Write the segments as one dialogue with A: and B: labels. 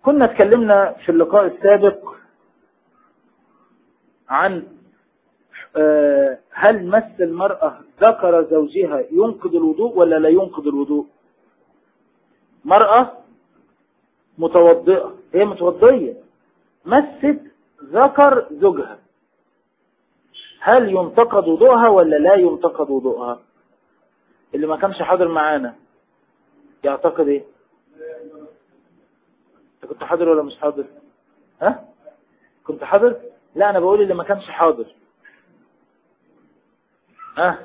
A: كنا اتكلمنا في اللقاء السابق عن آه، هل مس المرأة ذكر زوجها ينقض الوضوء ولا لا ينقض الوضوء مرأة متوضئة هي متوضية مست ذكر زوجها هل ينتقد وضوءها ولا لا ينتقد وضوءها اللي ما كانش حاضر معانا يعتقد ايه انت كنت حاضر ولا مش حاضر ها كنت حاضر لا انا بقول اللي ما كانش حاضر ها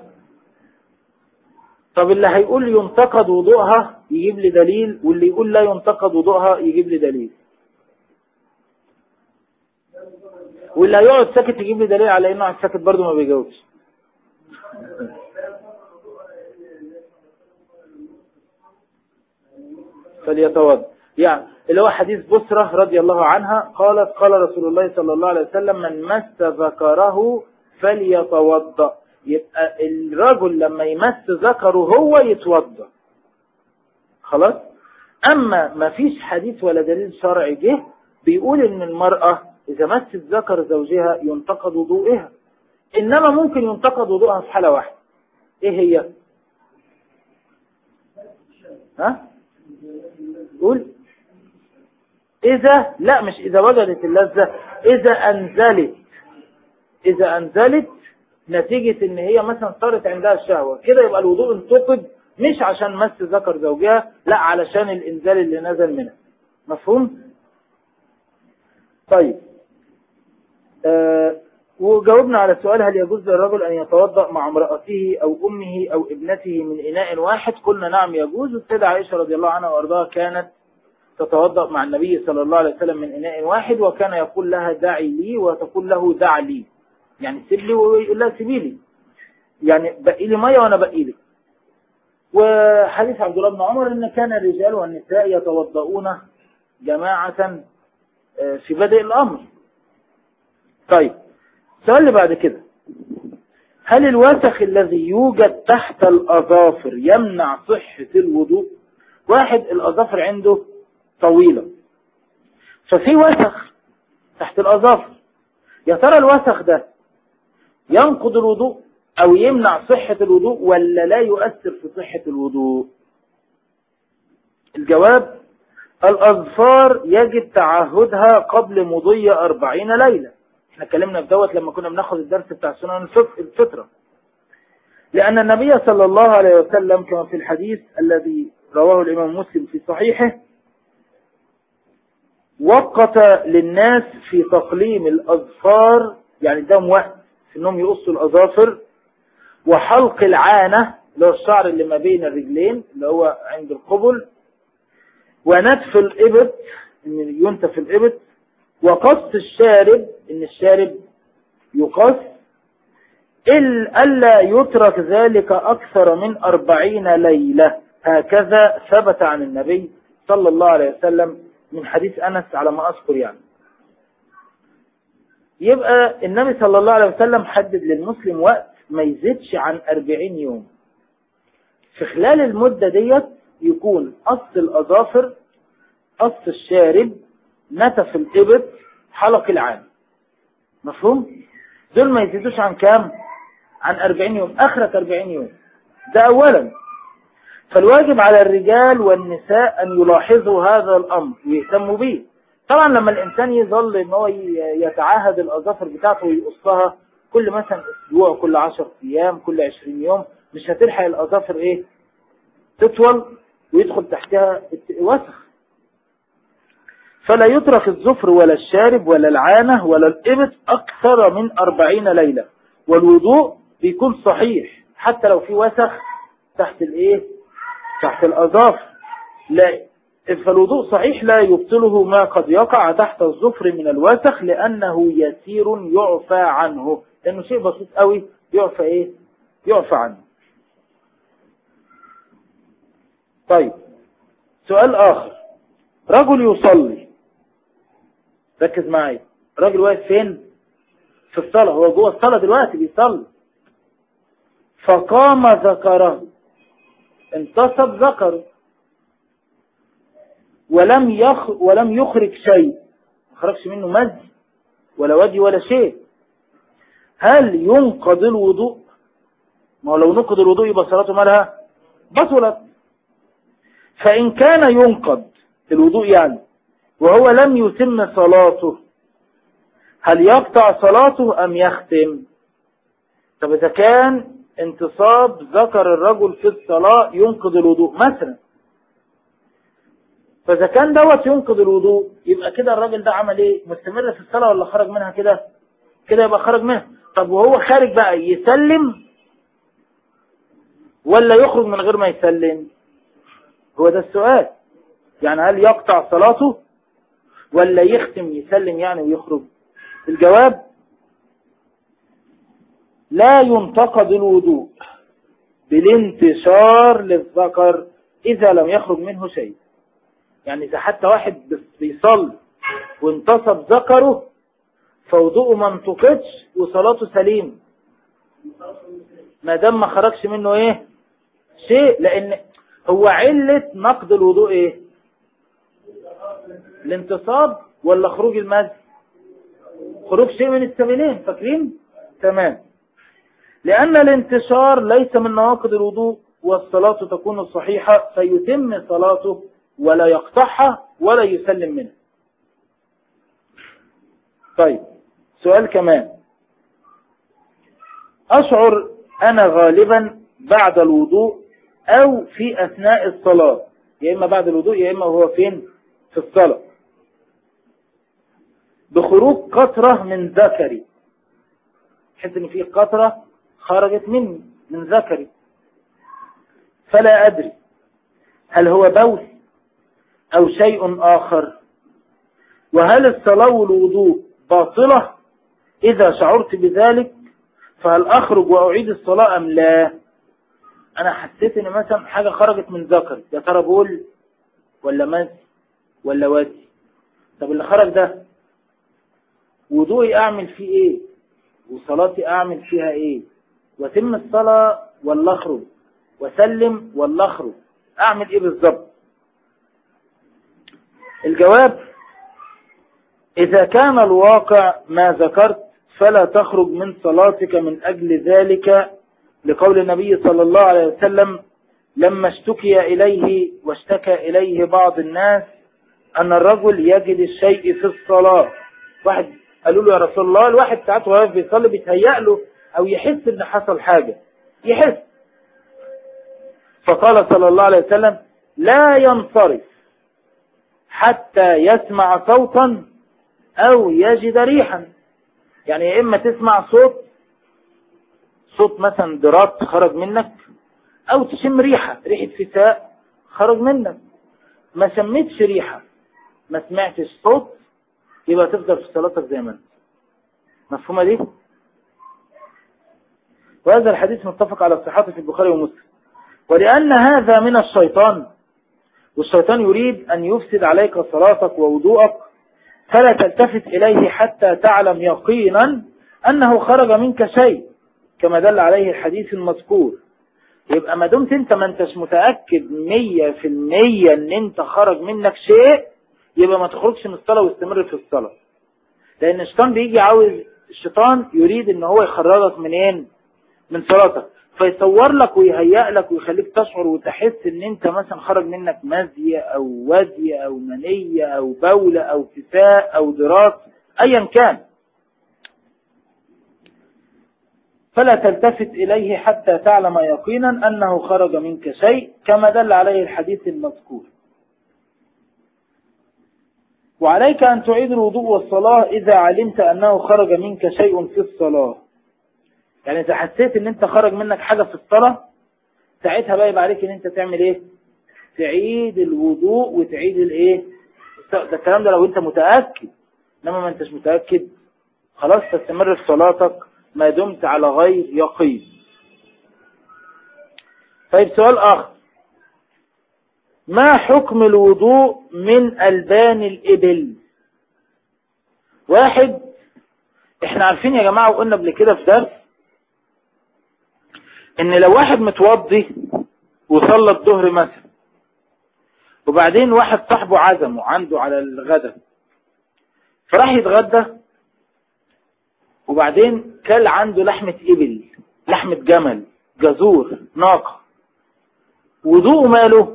A: طب اللي هيقول ينتقد وضوءها يجيب لي دليل واللي يقول لا ينتقد وضوءها يجيب لي دليل واللي هيقعد ساكت يجيب لي دليل على انه قاعد ساكت برضه ما بيجاوبش فليتوضا يعني اللي هو حديث بسرة رضي الله عنها قالت قال رسول الله صلى الله عليه وسلم من مس ذكره فليتوضا يبقى الرجل لما يمس ذكره هو يتوضا خلاص اما ما فيش حديث ولا دليل شرعي جه بيقول ان المرأة اذا مست ذكر زوجها ينتقد وضوئها انما ممكن ينتقد وضوءها في حالة واحدة ايه هي ها قول إذا لا مش إذا وجدت اللذة إذا أنزلت إذا أنزلت نتيجة إن هي مثلا صارت عندها الشهوة كده يبقى الوضوء انتقد مش عشان مس ذكر زوجها لا علشان الإنزال اللي نزل منها مفهوم؟ طيب آه وجاوبنا على السؤال هل يجوز للرجل أن يتوضأ مع امرأته أو أمه أو ابنته من إناء واحد قلنا نعم يجوز والسيدة عائشة رضي الله عنها وأرضاها كانت تتوضأ مع النبي صلى الله عليه وسلم من إناء واحد وكان يقول لها دعي لي وتقول له دع لي يعني سيب لي ويقول لها سيبي لي يعني بقي لي مية وأنا بقي لي وحديث عبد الله بن عمر إن كان الرجال والنساء يتوضؤون جماعة في بدء الأمر طيب السؤال اللي بعد كده هل الوسخ الذي يوجد تحت الأظافر يمنع صحة الوضوء واحد الأظافر عنده طويلة ففي وسخ تحت الأظافر يا ترى الوسخ ده ينقض الوضوء أو يمنع صحة الوضوء ولا لا يؤثر في صحة الوضوء الجواب الأظفار يجب تعهدها قبل مضي أربعين ليلة احنا اتكلمنا في دوت لما كنا بناخد الدرس بتاع سنن الفطرة لأن النبي صلى الله عليه وسلم كما في الحديث الذي رواه الإمام مسلم في صحيحه وقت للناس في تقليم الأظفار يعني دام وقت في انهم يقصوا الأظافر وحلق العانة اللي هو الشعر اللي ما بين الرجلين اللي هو عند القبل ونتف الإبط ان ينتف الإبط وقص الشارب ان الشارب يقص ألا يترك ذلك أكثر من أربعين ليلة هكذا ثبت عن النبي صلى الله عليه وسلم من حديث أنس على ما أذكر يعني يبقى النبي صلى الله عليه وسلم حدد للمسلم وقت ما يزيدش عن أربعين يوم في خلال المدة ديت يكون قص الأظافر قص الشارب نتف الإبط حلق العام مفهوم؟ دول ما يزيدوش عن كام؟ عن 40 يوم آخرة 40 يوم ده أولا فالواجب على الرجال والنساء أن يلاحظوا هذا الأمر ويهتموا به طبعا لما الإنسان يظل ان هو يتعاهد الأظافر بتاعته ويقصها كل مثلا أسبوع كل 10 أيام كل 20 يوم مش هتلحق الأظافر إيه تطول ويدخل تحتها وسخ فلا يترك الظفر ولا الشارب ولا العانة ولا الإبط أكثر من أربعين ليلة والوضوء بيكون صحيح حتى لو في وسخ تحت الإيه تحت الأظافر لا فالوضوء صحيح لا يبطله ما قد يقع تحت الظفر من الوسخ لأنه يسير يعفى عنه لأنه شيء بسيط قوي يعفى إيه يعفى عنه طيب سؤال آخر رجل يصلي ركز معي راجل واقف فين في الصلاة هو جوه الصلاة دلوقتي بيصلي فقام ذكره انتصب ذكره ولم يخ ولم يخرج شيء ما خرجش منه مزي ولا ودي ولا شيء هل ينقض الوضوء ما هو لو نقض الوضوء يبقى صلاته مالها بطلت فإن كان ينقض الوضوء يعني وهو لم يتم صلاته هل يقطع صلاته أم يختم طب إذا كان انتصاب ذكر الرجل في الصلاة ينقض الوضوء مثلا فإذا كان دوت ينقض الوضوء يبقى كده الراجل ده عمل ايه مستمر في الصلاة ولا خرج منها كده كده يبقى خرج منها طب وهو خارج بقى يسلم ولا يخرج من غير ما يسلم هو ده السؤال يعني هل يقطع صلاته ولا يختم يسلم يعني ويخرج الجواب لا ينتقد الوضوء بالانتشار للذكر إذا لم يخرج منه شيء يعني إذا حتى واحد بيصلي وانتصب ذكره فوضوءه ما انتقدش وصلاته سليم ما دام ما خرجش منه ايه شيء لان هو علة نقد الوضوء ايه الانتصاب ولا خروج المز خروج شيء من السبيلين فاكرين تمام لأن الانتشار ليس من نواقض الوضوء والصلاة تكون صحيحة فيتم صلاته ولا يقطعها ولا يسلم منها طيب سؤال كمان أشعر أنا غالبا بعد الوضوء أو في أثناء الصلاة يا إما بعد الوضوء يا إما هو فين في الصلاة بخروج قطرة من ذكري حيث ان في قطرة خرجت مني من ذكري فلا أدري هل هو بول أو شيء آخر وهل الصلاة والوضوء باطلة إذا شعرت بذلك فهل أخرج وأعيد الصلاة أم لا أنا حسيت إن مثلا حاجة خرجت من ذكري يا ترى بول ولا مز ولا وادي طب اللي خرج ده وضوئي أعمل فيه إيه وصلاتي أعمل فيها إيه وتم الصلاة ولا أخرج وسلم ولا أخرج أعمل إيه بالظبط الجواب إذا كان الواقع ما ذكرت فلا تخرج من صلاتك من أجل ذلك لقول النبي صلى الله عليه وسلم لما اشتكي إليه واشتكى إليه بعض الناس أن الرجل يجد الشيء في الصلاة واحد قالوا له يا رسول الله الواحد ساعات وهو بيصلي بيتهيأ له أو يحس إن حصل حاجة يحس فقال صلى الله عليه وسلم لا ينصرف حتى يسمع صوتا أو يجد ريحا يعني يا إما تسمع صوت صوت مثلا درات خرج منك أو تشم ريحة ريحة فتاء خرج منك ما سميتش ريحة ما سمعتش صوت يبقى تفضل في صلاتك زي ما انت مفهومة دي وهذا الحديث متفق على صحته في البخاري ومسلم ولأن هذا من الشيطان والشيطان يريد أن يفسد عليك صلاتك ووضوءك فلا تلتفت إليه حتى تعلم يقينا أنه خرج منك شيء كما دل عليه الحديث المذكور يبقى ما دمت انت ما انتش متأكد مية في المية ان انت خرج منك شيء يبقى ما تخرجش من الصلاة واستمر في الصلاة لان الشيطان بيجي عاوز الشيطان يريد ان هو يخرجك منين من صلاتك فيصور لك ويهيئ لك ويخليك تشعر وتحس ان انت مثلا خرج منك مزية او ودية او منية او بولة او كفاء او دراس ايا كان فلا تلتفت إليه حتى تعلم يقينا أنه خرج منك شيء كما دل عليه الحديث المذكور وعليك أن تعيد الوضوء والصلاة إذا علمت أنه خرج منك شيء في الصلاة يعني إذا حسيت أن أنت خرج منك حاجة في الصلاة ساعتها بقى يبقى عليك أن أنت تعمل إيه تعيد الوضوء وتعيد الإيه ده الكلام ده لو أنت متأكد إنما ما أنتش متأكد خلاص تستمر في صلاتك ما دمت على غير يقين طيب سؤال آخر ما حكم الوضوء من ألبان الإبل واحد احنا عارفين يا جماعة وقلنا قبل كده في درس ان لو واحد متوضي وصلى الظهر مثلا وبعدين واحد صاحبه عزمه عنده على الغدا فراح يتغدى وبعدين كل عنده لحمة إبل لحمة جمل جزور ناقة وضوء ماله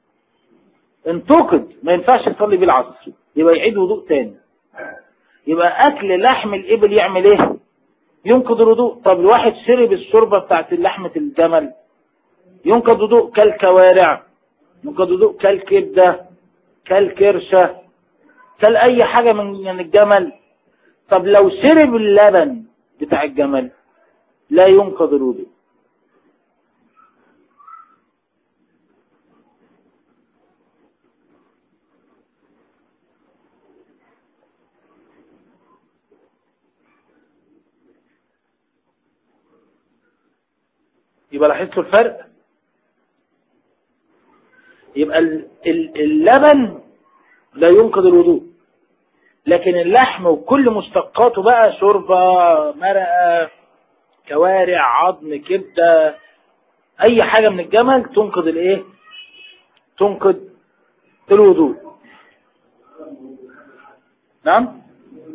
A: انتقد ما ينفعش يصلي بالعصر يبقى يعيد وضوء تاني يبقى أكل لحم الإبل يعمل إيه ينقض الوضوء طب الواحد شرب الشوربة بتاعت لحمة الجمل ينقض وضوء كالكوارع ينقض وضوء كالكبدة كالكرشة كال أي حاجة من الجمل طب لو شرب اللبن بتاع الجمل لا ينقض الوضوء يبقى لاحظتوا الفرق يبقى اللبن لا ينقض الوضوء لكن اللحم وكل مشتقاته بقى شوربة مرقة كوارع عظم كبدة اي حاجة من الجمل تنقض الايه تنقض الوضوء نعم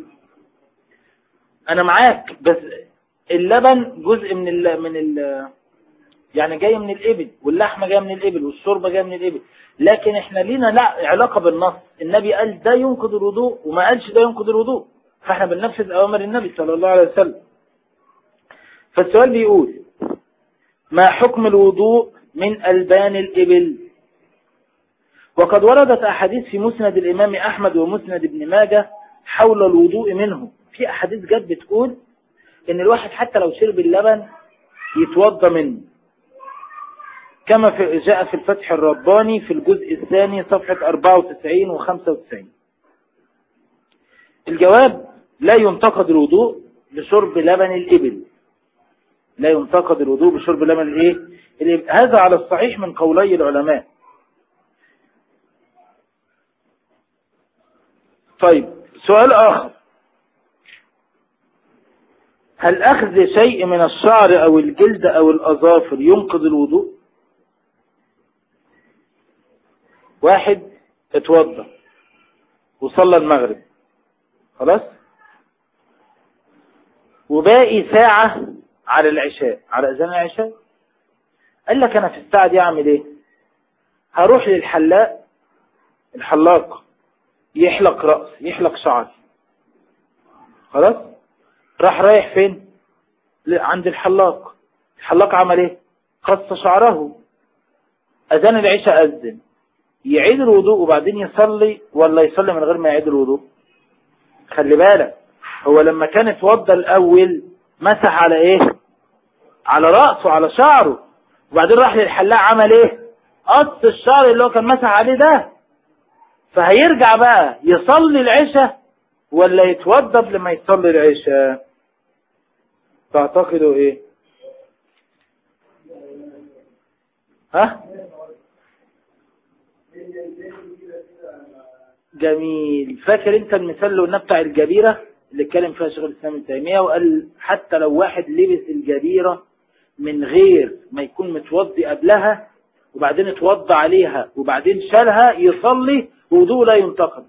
A: انا معاك بس اللبن جزء من ال من ال يعني جاي من الإبل واللحمة جاية من الإبل والشوربة جاية من الإبل لكن احنا لينا لا علاقة بالنص النبي قال ده ينقض الوضوء وما قالش ده ينقض الوضوء فاحنا بننفذ أوامر النبي صلى الله عليه وسلم فالسؤال بيقول ما حكم الوضوء من ألبان الإبل وقد وردت أحاديث في مسند الإمام أحمد ومسند ابن ماجه حول الوضوء منه في أحاديث جت بتقول إن الواحد حتى لو شرب اللبن يتوضى منه كما في جاء في الفتح الرباني في الجزء الثاني صفحة 94 و 95 الجواب لا ينتقد الوضوء بشرب لبن الإبل لا ينتقد الوضوء بشرب لبن الايه الإبل. هذا على الصحيح من قولي العلماء طيب سؤال آخر هل أخذ شيء من الشعر أو الجلد أو الأظافر ينقض الوضوء واحد اتوضى وصلى المغرب خلاص وباقي ساعة على العشاء على اذان العشاء قال لك انا في الساعة دي اعمل ايه هروح للحلاق الحلاق يحلق رأس يحلق شعري خلاص راح رايح فين عند الحلاق الحلاق عمل ايه قص شعره اذان العشاء اذن يعيد الوضوء وبعدين يصلي ولا يصلي من غير ما يعيد الوضوء خلي بالك هو لما كان اتوضى الاول مسح على ايه على رأسه على شعره وبعدين راح للحلاق عمل ايه قص الشعر اللي هو كان مسح عليه ده فهيرجع بقى يصلي العشاء ولا يتوضى قبل ما يصلي العشاء تعتقدوا ايه ها جميل فاكر انت المثال اللي قلنا بتاع الجبيرة اللي اتكلم فيها شيخ الاسلام ابن تيميه وقال حتى لو واحد لبس الجبيرة من غير ما يكون متوضي قبلها وبعدين اتوضى عليها وبعدين شالها يصلي وضوء لا ينتقد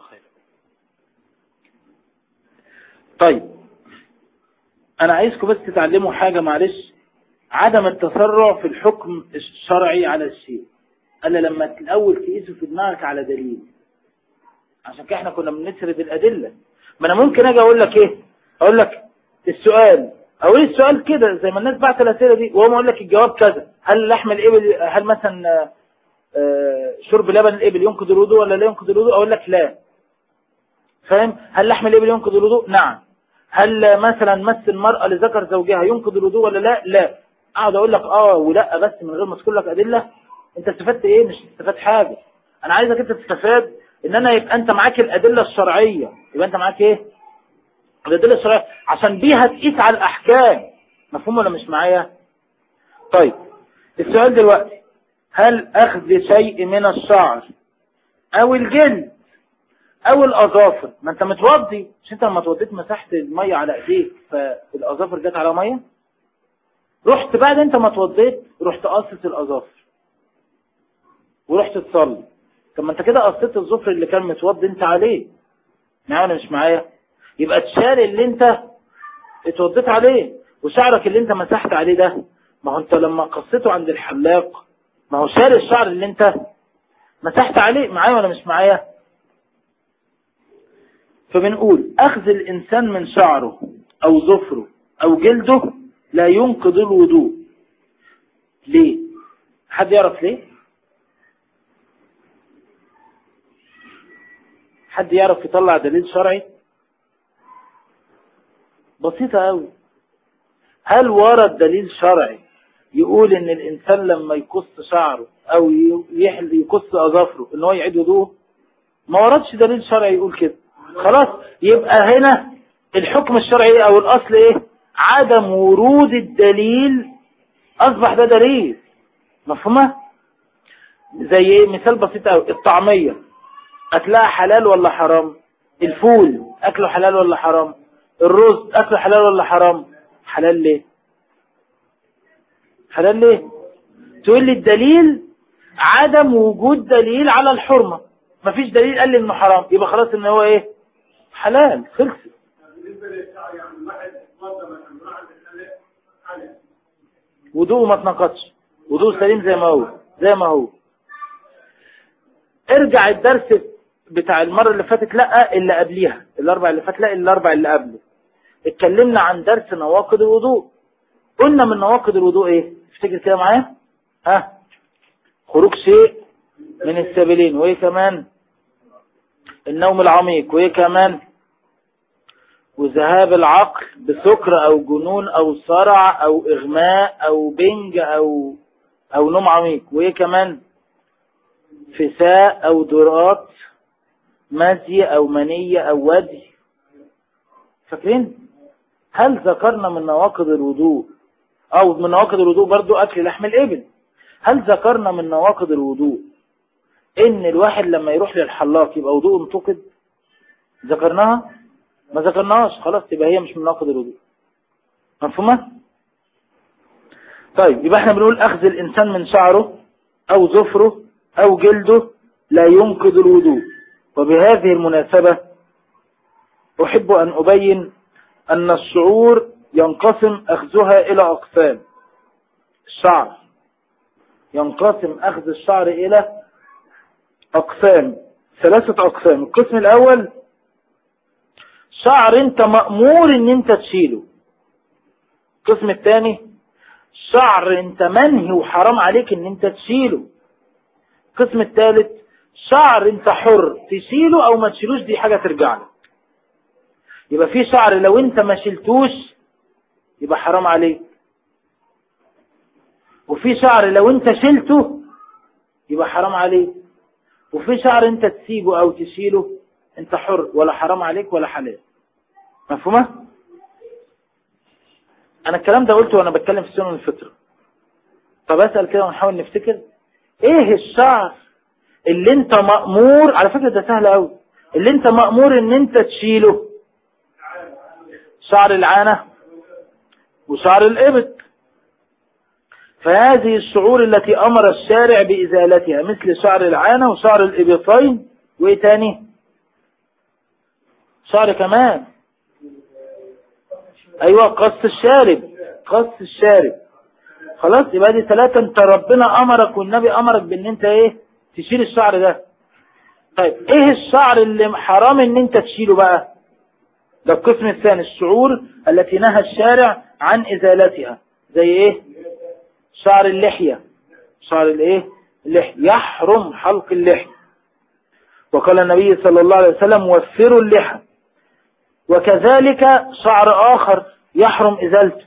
A: طيب انا عايزكم بس تتعلموا حاجة معلش عدم التسرع في الحكم الشرعي على الشيء الا لما الاول تقيسه في دماغك على دليل عشان كده احنا كنا بنسرد الادله ما انا ممكن اجي اقول لك ايه اقول لك السؤال اقول السؤال كده زي ما الناس بعت الاسئله دي وهم اقول لك الجواب كذا هل لحم الابل هل مثلا شرب لبن الابل ينقض الوضوء ولا لا ينقض الوضوء اقول لك لا فاهم هل لحم الابل ينقض الوضوء نعم هل مثلا مس المرأة لذكر زوجها ينقض الوضوء ولا لا لا اقعد اقول لك اه ولا بس من غير ما اذكر لك ادله انت استفدت ايه مش استفدت حاجه انا عايزك انت تستفاد ان انا يبقى انت معاك الادله الشرعيه يبقى انت معاك ايه الادله الشرعيه عشان بيها تقيس على الاحكام مفهوم ولا مش معايا طيب السؤال دلوقتي هل اخذ شيء من الشعر او الجلد او الاظافر ما انت متوضي مش انت لما اتوضيت مسحت الميه على ايديك فالاظافر جت على ميه رحت بعد انت ما اتوضيت رحت قصت الاظافر ورحت تصلي طب ما انت كده قصيت الظفر اللي كان متوضي انت عليه معايا ولا مش معايا يبقى تشال اللي انت اتوضيت عليه وشعرك اللي انت مسحت عليه ده ما هو انت لما قصيته عند الحلاق ما هو شال الشعر اللي انت مسحت عليه معايا ولا مش معايا فبنقول اخذ الانسان من شعره او ظفره او جلده لا ينقض الوضوء ليه حد يعرف ليه حد يعرف يطلع دليل شرعي بسيطة قوي هل ورد دليل شرعي يقول ان الانسان لما يقص شعره او يحل يقص اظافره ان هو يعيد وضوءه ما وردش دليل شرعي يقول كده خلاص يبقى هنا الحكم الشرعي او الاصل ايه عدم ورود الدليل اصبح ده دليل مفهومه زي ايه مثال بسيط قوي الطعميه اكلها حلال ولا حرام الفول اكله حلال ولا حرام الرز اكله حلال ولا حرام حلال ليه حلال ليه تقول لي الدليل عدم وجود دليل على الحرمة مفيش دليل قال لي انه حرام يبقى خلاص ان هو ايه حلال خلص وضوءه ما اتنقضش وضوء سليم زي ما هو زي ما هو ارجع الدرس بتاع المرة اللي فاتت لا اللي قبليها الاربع اللي فات لا الاربع اللي قبله اتكلمنا عن درس نواقض الوضوء قلنا من نواقض الوضوء ايه افتكر كده معايا ها خروج شيء من السبيلين وايه كمان النوم العميق وايه كمان وذهاب العقل بسكر او جنون او صرع او اغماء او بنج او او نوم عميق وايه كمان فساء او درات مزي او منية او ودي فاكرين هل ذكرنا من نواقض الوضوء او من نواقض الوضوء برضو اكل لحم الابل هل ذكرنا من نواقض الوضوء ان الواحد لما يروح للحلاق يبقى وضوءه انتقد ذكرناها ما ذكرناهاش خلاص يبقى هي مش من نواقض الوضوء مفهومه طيب يبقى احنا بنقول اخذ الانسان من شعره او ظفره او جلده لا ينقض الوضوء وبهذه المناسبة احب ان ابين ان الشعور ينقسم اخذها الى اقسام الشعر ينقسم اخذ الشعر الى اقسام ثلاثة اقسام القسم الاول شعر انت مأمور ان انت تشيله القسم الثاني شعر انت منهي وحرام عليك ان انت تشيله القسم الثالث شعر انت حر تشيله او ما تشيلوش دي حاجة ترجع لك يبقى في شعر لو انت ما شلتوش يبقى حرام عليك وفي شعر لو انت شلته يبقى حرام عليك وفي شعر انت تسيبه او تشيله انت حر ولا حرام عليك ولا حلال مفهومة انا الكلام ده قلته وانا بتكلم في سنن الفطرة طب اسأل كده ونحاول نفتكر ايه الشعر اللي انت مأمور على فكرة ده سهل قوي اللي انت مأمور ان انت تشيله شعر العانة وشعر الإبط فهذه الشعور التي أمر الشارع بإزالتها مثل شعر العانة وشعر الإبطين وإيه تاني شعر كمان أيوة قص الشارب قص الشارب خلاص يبقى دي ثلاثة انت ربنا أمرك والنبي أمرك بأن انت ايه تشيل الشعر ده طيب ايه الشعر اللي حرام ان انت تشيله بقى ده القسم الثاني الشعور التي نهى الشارع عن ازالتها زي ايه شعر اللحية شعر الايه اللحية يحرم حلق اللحية وقال النبي صلى الله عليه وسلم وفروا اللحى وكذلك شعر آخر يحرم إزالته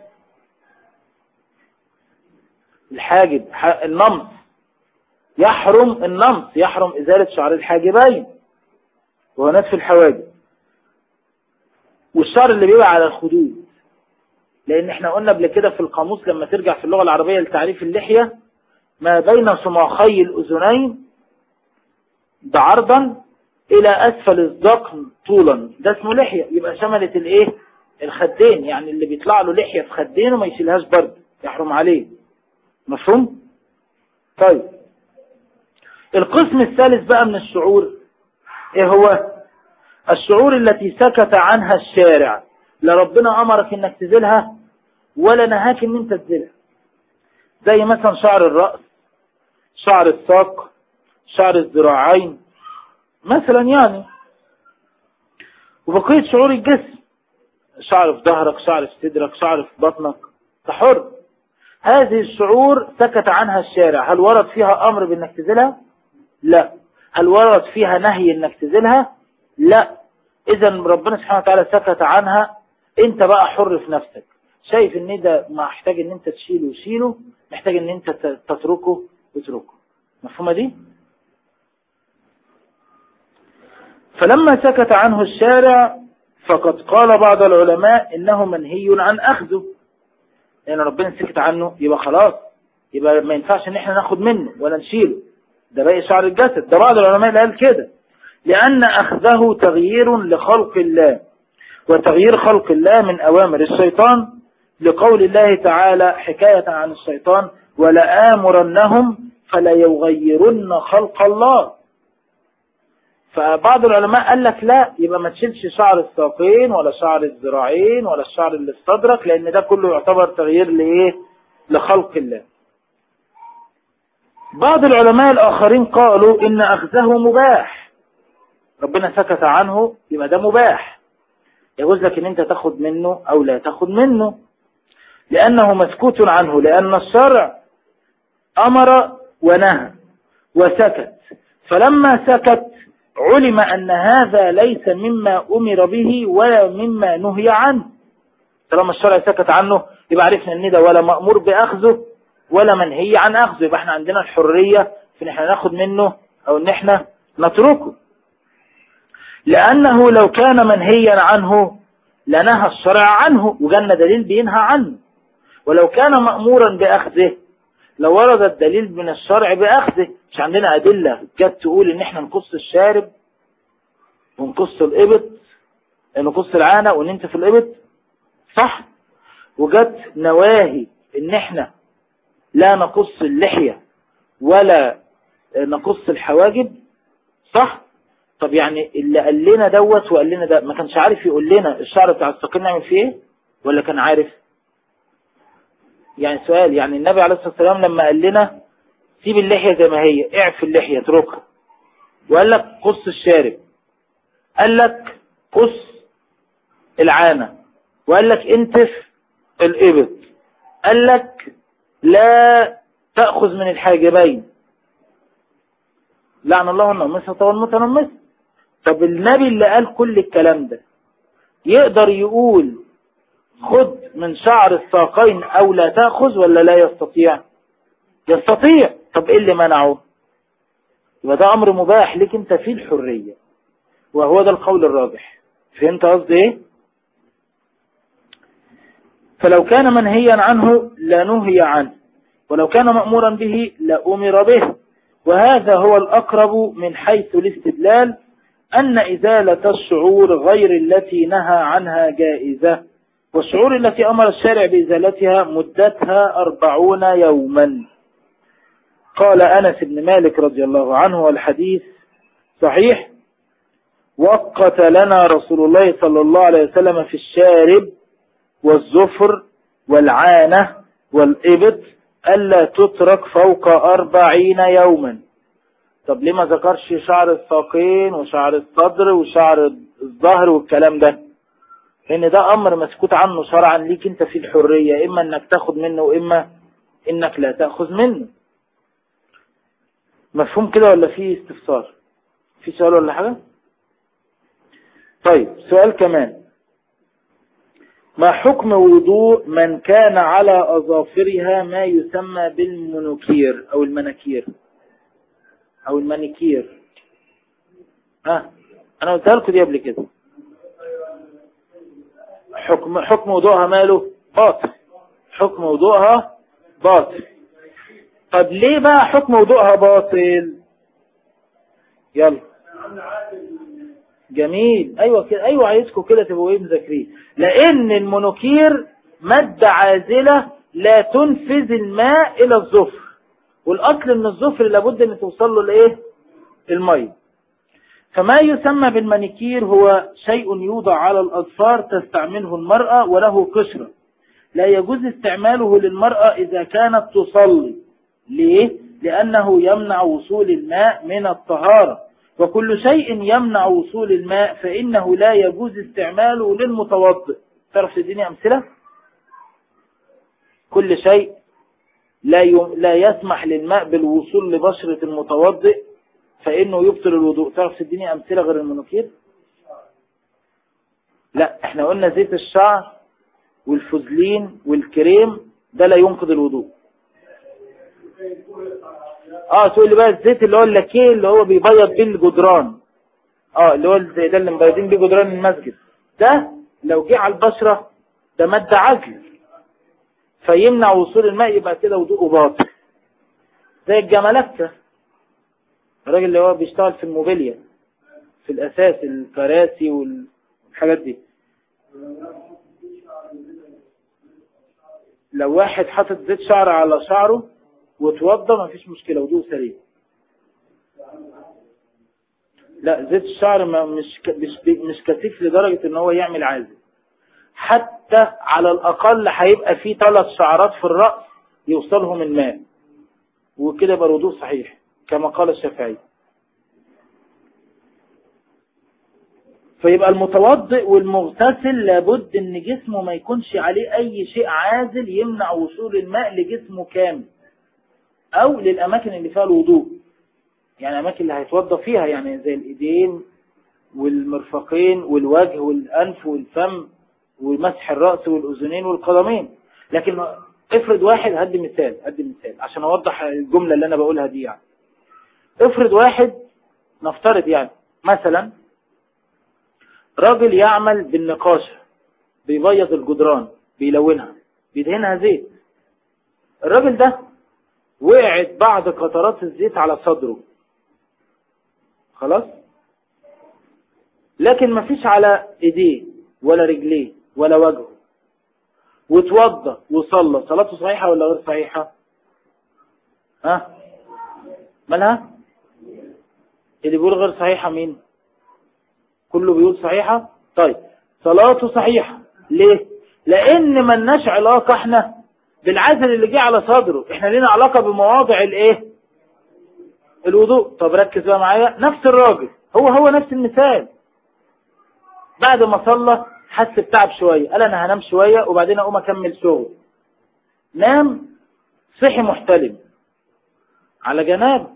A: الحاجب النمط يحرم النمط يحرم إزالة شعر الحاجبين وهو نتف الحواجب والشعر اللي بيبقى على الخدود لأن احنا قلنا قبل كده في القاموس لما ترجع في اللغة العربية لتعريف اللحية ما بين صماخي الأذنين بعرضا إلى أسفل الذقن طولا ده اسمه لحية يبقى شملت الإيه الخدين يعني اللي بيطلع له لحية في خدين وما يشيلهاش برد يحرم عليه مفهوم طيب القسم الثالث بقى من الشعور ايه هو الشعور التي سكت عنها الشارع لا ربنا امرك انك تزيلها ولا نهاك ان انت تزيلها زي مثلا شعر الرأس شعر الساق شعر الذراعين مثلا يعني وبقية شعور الجسم شعر في ظهرك شعر في صدرك شعر في بطنك تحر هذه الشعور سكت عنها الشارع هل ورد فيها أمر بأنك تزيلها لا هل ورد فيها نهي أنك تزيلها لا إذا ربنا سبحانه وتعالى سكت عنها أنت بقى حر في نفسك شايف ان ده محتاج ان انت تشيله وشيله محتاج ان انت تتركه وتركه مفهومة دي فلما سكت عنه الشارع فقد قال بعض العلماء انه منهي عن اخذه لان يعني ربنا سكت عنه يبقى خلاص يبقى ما ينفعش ان احنا ناخد منه ولا نشيله ده باقي شعر الجسد ده بعض العلماء اللي قال كده لان اخذه تغيير لخلق الله وتغيير خلق الله من اوامر الشيطان لقول الله تعالى حكاية عن الشيطان ولآمرنهم فلا يغيرن خلق الله فبعض العلماء قال لك لا يبقى ما تشيلش شعر الساقين ولا شعر الذراعين ولا الشعر اللي في صدرك لان ده كله يعتبر تغيير لايه لخلق الله بعض العلماء الاخرين قالوا ان اخذه مباح ربنا سكت عنه يبقى ده مباح يجوز لك ان انت تاخد منه او لا تاخد منه لانه مسكوت عنه لان الشرع امر ونهى وسكت فلما سكت علم أن هذا ليس مما أمر به ولا مما نهي عنه طالما الشرع سكت عنه يبقى عرفنا ان ده ولا مأمور بأخذه ولا منهي عن أخذه يبقى احنا عندنا الحرية في ان احنا ناخد منه أو ان احنا نتركه لأنه لو كان منهيا عنه لنهى الشرع عنه وجالنا دليل بينهى عنه ولو كان مأمورا بأخذه لو ورد الدليل من الشرع بأخذه مش عندنا أدلة جت تقول إن إحنا نقص الشارب ونقص الإبط نقص العانة وننتف الإبط صح وجت نواهي إن إحنا لا نقص اللحية ولا نقص الحواجب صح طب يعني اللي قال لنا دوت وقال لنا ده ما كانش عارف يقول لنا الشعر بتاع الساقين نعمل فيه ايه ولا كان عارف يعني سؤال يعني النبي عليه الصلاة والسلام لما قال لنا سيب اللحية زي ما هي اعف اللحية اتركها وقال لك قص الشارب قال لك قص العانة وقال لك انتف الإبط قال لك لا تأخذ من الحاجبين لعن الله النمسة والمتنمسة طب النبي اللي قال كل الكلام ده يقدر يقول خذ من شعر الساقين او لا تأخذ ولا لا يستطيع يستطيع طب ايه اللي منعه يبقى ده امر مباح لك انت فيه الحرية وهو ده القول الراجح فهمت قصدي ايه فلو كان منهيا عنه لنهي عنه ولو كان مأمورا به لأمر به وهذا هو الأقرب من حيث الاستدلال أن إزالة الشعور غير التي نهى عنها جائزة والشعور التي أمر الشارع بإزالتها مدتها أربعون يوما قال أنس بن مالك رضي الله عنه والحديث صحيح وقت لنا رسول الله صلى الله عليه وسلم في الشارب والزفر والعانة والإبط ألا تترك فوق أربعين يوما طب ليه ما ذكرش شعر الساقين وشعر الصدر وشعر الظهر والكلام ده لأن ده أمر مسكوت عنه شرعا ليك أنت في الحرية إما أنك تاخد منه وإما أنك لا تأخذ منه مفهوم كده ولا في استفسار في سؤال ولا حاجة طيب سؤال كمان ما حكم وضوء من كان على أظافرها ما يسمى بالمنوكير أو المناكير أو المانيكير ها أنا قلتها لكم دي قبل كده حكم حكم وضوءها ماله باطل حكم وضوءها باطل طب ليه بقى حكم وضوءها باطل يلا جميل ايوه كده ايوه عايزكم كده تبقوا ايه مذاكرين لان المونوكير ماده عازله لا تنفذ الماء الى الظفر والاصل ان الظفر لابد ان توصل له الايه الميه فما يسمى بالمانيكير هو شيء يوضع على الاظفار تستعمله المرأة وله قشرة لا يجوز استعماله للمرأة اذا كانت تصلي ليه لانه يمنع وصول الماء من الطهارة وكل شيء يمنع وصول الماء فانه لا يجوز استعماله للمتوضئ تعرف تديني امثلة كل شيء لا لا يسمح للماء بالوصول لبشرة المتوضئ فإنه يبطل الوضوء تعرف تديني أمثلة غير المنوكير لا احنا قلنا زيت الشعر والفوزلين والكريم ده لا ينقض الوضوء اه تقول لي بقى الزيت اللي هو اللاكيه اللي هو بيبيض بيه الجدران اه اللي هو زي ده اللي مبيضين بيه جدران المسجد ده لو جه على البشرة ده مادة عزل فيمنع وصول الماء يبقى كده وضوءه باطل زي الجمالكة الراجل اللي هو بيشتغل في الموبيليا في الأساس الكراسي والحاجات دي لو واحد حاطط زيت شعر على شعره وتوضى مفيش مشكلة وضوء سليم لا زيت الشعر ما مش مش مش كثيف لدرجة ان هو يعمل عازل حتى على الأقل هيبقى فيه ثلاث شعرات في الرأس يوصلهم الماء وكده يبقى الوضوء صحيح كما قال الشافعي فيبقى المتوضئ والمغتسل لابد ان جسمه ما يكونش عليه اي شيء عازل يمنع وصول الماء لجسمه كامل او للاماكن اللي فيها الوضوء يعني الاماكن اللي هيتوضى فيها يعني زي الايدين والمرفقين والوجه والانف والفم ومسح الرأس والأذنين والقدمين لكن افرض واحد هدي مثال هدي مثال عشان أوضح الجملة اللي أنا بقولها دي يعني افرض واحد نفترض يعني مثلا راجل يعمل بالنقاشة بيبيض الجدران بيلونها بيدهنها زيت الراجل ده وقعت بعض قطرات الزيت على صدره خلاص لكن مفيش على ايديه ولا رجليه ولا وجهه وتوضى وصلى صلاته صحيحة ولا غير صحيحة ها مالها اللي بيقول غير صحيحة مين كله بيقول صحيحة طيب صلاته صحيحة ليه لان ملناش علاقة احنا بالعزل اللي جه على صدره احنا لنا علاقة بمواضع الايه الوضوء طب ركز بقى معايا نفس الراجل هو هو نفس المثال بعد ما صلى حس بتعب شوية قال انا هنام شوية وبعدين اقوم اكمل شغل نام صحي محتلم على جناب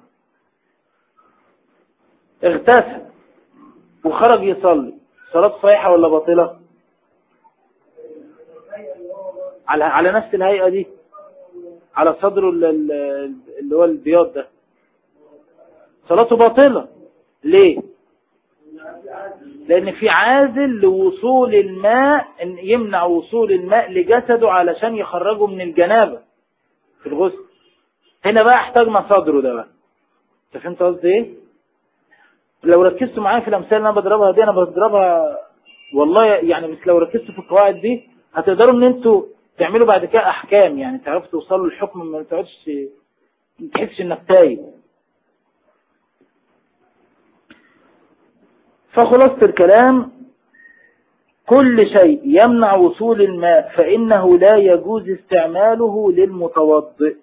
A: اغتسل وخرج يصلي صلاة صحيحة ولا باطلة على على نفس الهيئة دي على صدره اللي هو البياض ده صلاته باطلة ليه لان في عازل لوصول الماء ان يمنع وصول الماء لجسده علشان يخرجه من الجنابة في الغسل هنا بقى احتاجنا صدره ده بقى انت فهمت قصدي ايه لو ركزتوا معايا في الامثال اللي انا بضربها دي انا بضربها والله يعني مش لو ركزتوا في القواعد دي هتقدروا ان انتوا تعملوا بعد كده احكام يعني تعرفوا توصلوا للحكم ما تقعدش تحسش انك تايه فخلاصة الكلام كل شيء يمنع وصول الماء فإنه لا يجوز استعماله للمتوضئ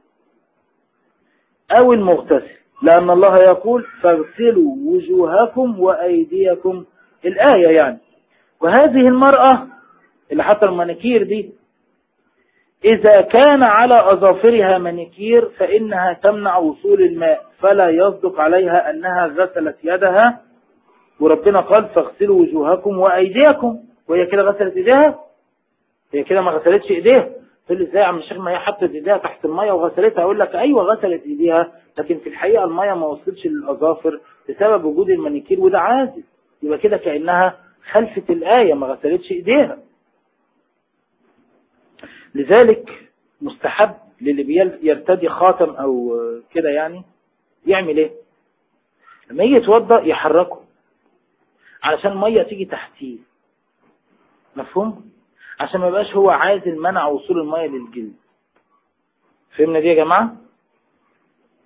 A: أو المغتسل لأن الله يقول فاغسلوا وجوهكم وأيديكم الآية يعني وهذه المرأة اللي حتى المانيكير دي إذا كان على أظافرها مانيكير فإنها تمنع وصول الماء فلا يصدق عليها أنها غسلت يدها وربنا قال فاغسلوا وجوهكم وأيديكم وهي كده غسلت إيديها هي كده ما غسلتش إيديها تقول لي ازاي يا عم الشيخ ما هي حطت ايديها تحت الميه وغسلتها اقول لك ايوه غسلت ايديها لكن في الحقيقه الميه ما وصلتش للاظافر بسبب وجود المانيكير وده عازل يبقى كده كانها خلفت الايه ما غسلتش ايديها لذلك مستحب للي بيرتدي خاتم او كده يعني يعمل ايه لما يجي يتوضا يحركه علشان الميه تيجي تحتيه مفهوم عشان ما يبقاش هو عازل منع وصول الميه للجلد فهمنا دي يا جماعه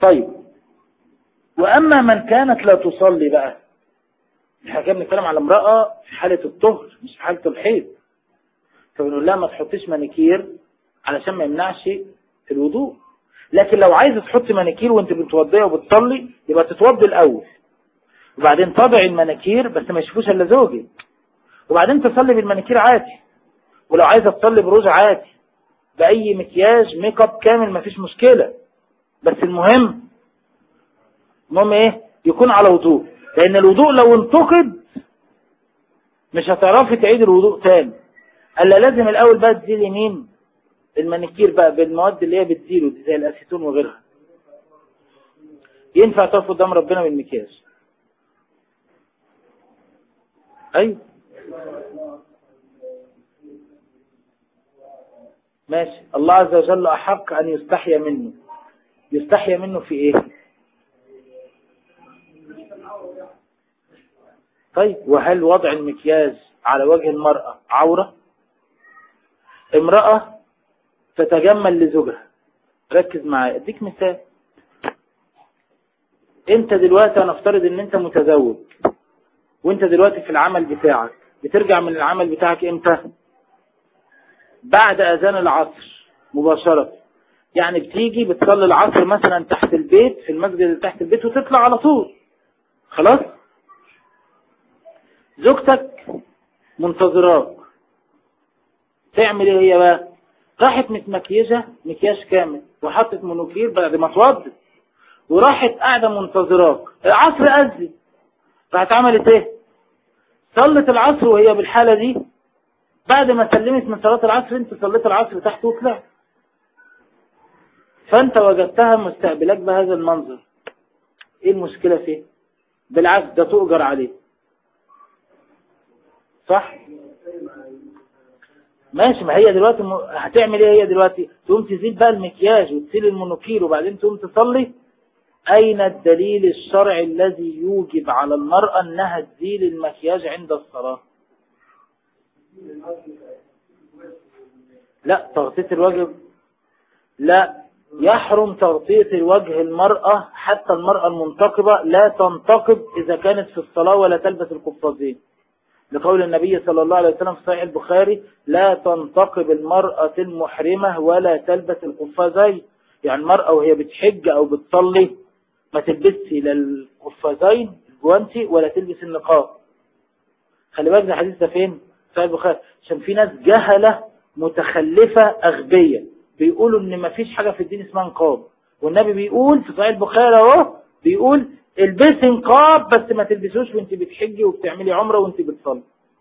A: طيب وأما من كانت لا تصلي بقى احنا كنا بنتكلم على امرأة في حالة الطهر مش في حالة الحيض فبنقول لها ما تحطيش مانيكير علشان ما يمنعش الوضوء لكن لو عايزه تحط مانيكير وانت بتوضيه وبتصلي يبقى تتوضي الاول وبعدين تضعي المانيكير بس ما يشوفوش الا زوجك وبعدين تصلي بالمانيكير عادي ولو عايزه تصلي بروج عادي باي مكياج ميك اب كامل مفيش مشكله بس المهم المهم ايه يكون على وضوء لان الوضوء لو انتقد مش هتعرفي تعيد الوضوء تاني الا لازم الاول بقى تزيلي مين المانيكير بقى بالمواد اللي هي بتزيله دي زي الاسيتون وغيرها ينفع تقف قدام ربنا بالمكياج ايوه ماشي الله عز وجل احق ان يستحيا منه يستحيا منه في ايه طيب وهل وضع المكياج على وجه المرأة عورة امرأة تتجمل لزوجها ركز معايا اديك مثال انت دلوقتي هنفترض ان انت متزوج وانت دلوقتي في العمل بتاعك بترجع من العمل بتاعك امتى بعد اذان العصر مباشرة يعني بتيجي بتصلي العصر مثلا تحت البيت في المسجد اللي تحت البيت وتطلع على طول خلاص زوجتك منتظراك تعمل ايه هي بقى راحت متمكيجة مكياج كامل وحطت مونوكير بعد ما اتوضت وراحت قاعدة منتظراك العصر أذن راحت عملت ايه صلت العصر وهي بالحالة دي بعد ما سلمت من صلاة العصر انت صليت العصر تحت وطلعت فانت وجدتها مستقبلك بهذا المنظر ايه المشكلة فيه بالعكس ده تؤجر عليه صح ماشي ما هي دلوقتي م... هتعمل ايه هي دلوقتي تقوم تزيل بقى المكياج وتزيل المونوكير وبعدين تقوم تصلي اين الدليل الشرعي الذي يوجب على المرأة انها تزيل المكياج عند الصلاة لا تغطية الوجه لا يحرم تغطية الوجه المرأة حتى المرأة المنتقبة لا تنتقب إذا كانت في الصلاة ولا تلبس القفازين لقول النبي صلى الله عليه وسلم في صحيح البخاري لا تنتقب المرأة المحرمة ولا تلبس القفازين يعني المرأة وهي بتحج أو بتصلي ما تلبسش لا القفازين الجوانتي ولا تلبس النقاب خلي بالك ده حديث ده فين صحيح البخاري عشان في ناس جهلة متخلفة أغبية بيقولوا ان ما فيش حاجة في الدين اسمها نقاب والنبي بيقول في صحيح البخاري اهو بيقول البسي نقاب بس ما تلبسوش وانت بتحجي وبتعملي عمره وانت بتصلي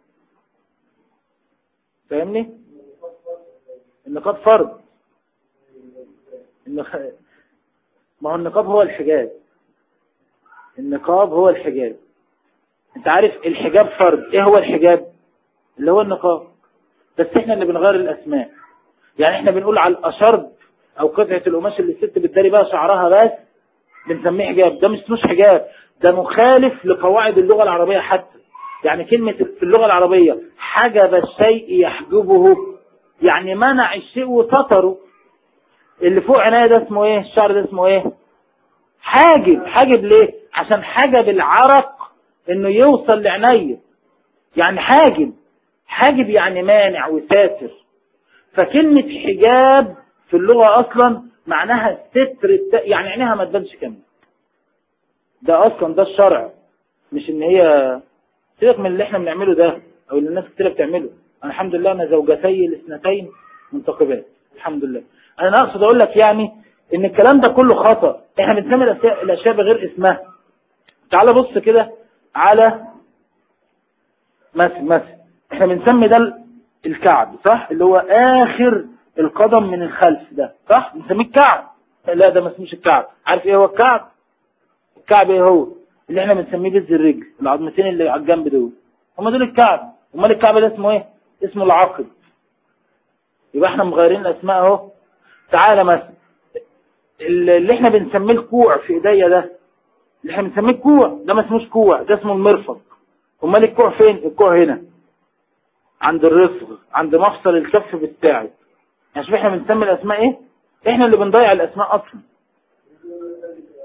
A: فاهمني النقاب فرض النخ... ما هو النقاب هو الحجاب النقاب هو الحجاب انت عارف الحجاب فرض ايه هو الحجاب اللي هو النقاب بس احنا اللي بنغير الاسماء يعني احنا بنقول على الاشرب او قطعة القماش اللي الست بتداري بقى شعرها بس بنسميه حجاب ده مش مش حجاب ده مخالف لقواعد اللغة العربية حتى يعني كلمة في اللغة العربية حجب الشيء يحجبه يعني منع الشيء وسطره اللي فوق عناية ده اسمه ايه الشعر ده اسمه ايه حاجب حاجب ليه عشان حجب العرق انه يوصل لعناية يعني حاجب حاجب يعني مانع وساتر فكلمة حجاب في اللغة اصلا معناها ستر الت... يعني عينيها ما تبانش كامل ده اصلا ده الشرع مش ان هي سيبك من اللي احنا بنعمله ده او اللي الناس كتير بتعمله انا الحمد لله انا زوجتي الاثنتين منتقبات الحمد لله انا اقصد اقول لك يعني ان الكلام ده كله خطأ احنا بنسمي الاشياء, الأشياء بغير اسمها تعال بص كده على مثل مثل احنا بنسمي ده الكعب صح اللي هو اخر القدم من الخلف ده صح بنسميه الكعب لا ده ما اسموش الكعب عارف ايه هو الكعب الكعب ايه هو اللي احنا بنسميه بز الرجل العظمتين اللي على الجنب دول هم دول الكعب امال الكعب ده اسمه ايه اسمه العقد يبقى احنا مغيرين الاسماء اهو تعالى مثلا اللي احنا بنسميه الكوع في ايديا ده اللي احنا بنسميه الكوع ده ما اسموش كوع ده اسمه المرفق امال الكوع فين الكوع هنا عند الرصغ عند مفصل الكف بتاعي يعني شوف احنا بنسمي الاسماء ايه احنا اللي بنضيع الاسماء اصلا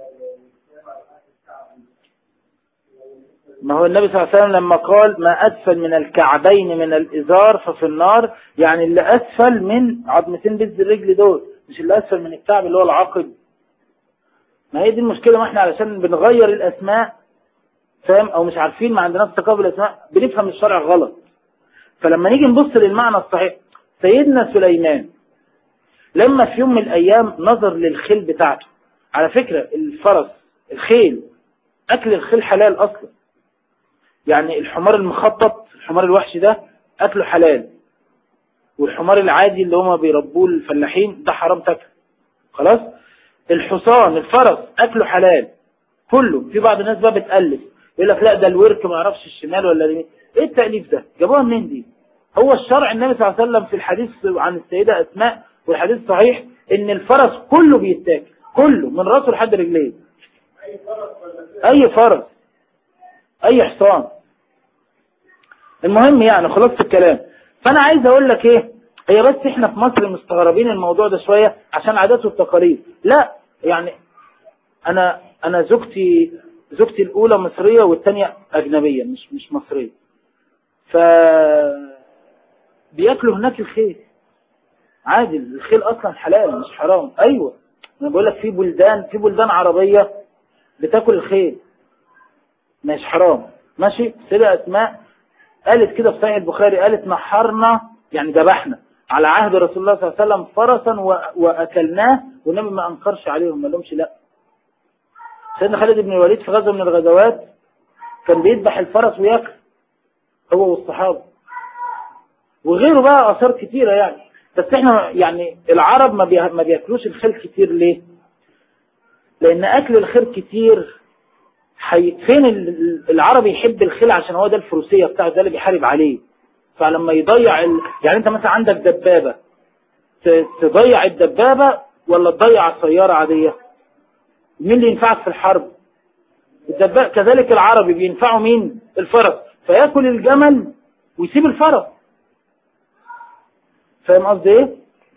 A: ما هو النبي صلى الله عليه وسلم لما قال ما أسفل من الكعبين من الإزار ففي النار يعني اللي أسفل من عظمتين بز الرجل دول مش اللي أسفل من الكعب اللي هو العقد ما هي دي المشكلة ما احنا علشان بنغير الأسماء فاهم أو مش عارفين ما عندناش تقابل الأسماء بنفهم الشرع غلط فلما نيجي نبص للمعنى الصحيح سيدنا سليمان لما في يوم من الأيام نظر للخيل بتاعته على فكرة الفرس الخيل أكل الخيل حلال أصلا يعني الحمار المخطط الحمار الوحشي ده أكله حلال والحمار العادي اللي هما بيربوه الفلاحين ده حرام تاكل خلاص الحصان الفرس أكله حلال كله في بعض الناس بقى بتألف يقول لك لا ده الورك ما يعرفش الشمال ولا اليمين ايه التأليف ده جابوها منين دي هو الشرع النبي صلى الله عليه وسلم في الحديث عن السيدة أسماء والحديث صحيح ان الفرس كله بيتاكل كله من راسه لحد رجليه اي فرس اي حصان المهم يعني خلاص الكلام فانا عايز اقول لك ايه هي بس احنا في مصر مستغربين الموضوع ده شوية عشان عادات والتقاليد لا يعني انا انا زوجتي زوجتي الاولى مصرية والثانيه اجنبية مش مش مصرية ف بياكلوا هناك الخيل عادي الخيل اصلا حلال مش حرام ايوه انا بقول لك في بلدان في بلدان عربية بتاكل الخيل مش حرام ماشي سيدة اسماء قالت كده في صحيح البخاري قالت نحرنا يعني ذبحنا على عهد رسول الله صلى الله عليه وسلم فرسا واكلناه والنبي ما انكرش عليهم ما لهمش لا سيدنا خالد بن الوليد في غزوه من الغزوات كان بيذبح الفرس وياكل هو والصحابه وغيره بقى اثار كتيره يعني بس احنا يعني العرب ما ما بياكلوش الخيل كتير ليه لان اكل الخيل كتير حي... فين العرب يحب الخيل عشان هو ده الفروسيه بتاعه ده اللي بيحارب عليه فلما يضيع ال... يعني انت مثلا عندك دبابه ت... تضيع الدبابه ولا تضيع السياره عاديه مين اللي ينفعك في الحرب الدبابة كذلك العربي بينفعه مين الفرس فياكل الجمل ويسيب الفرس فاهم قصدي ايه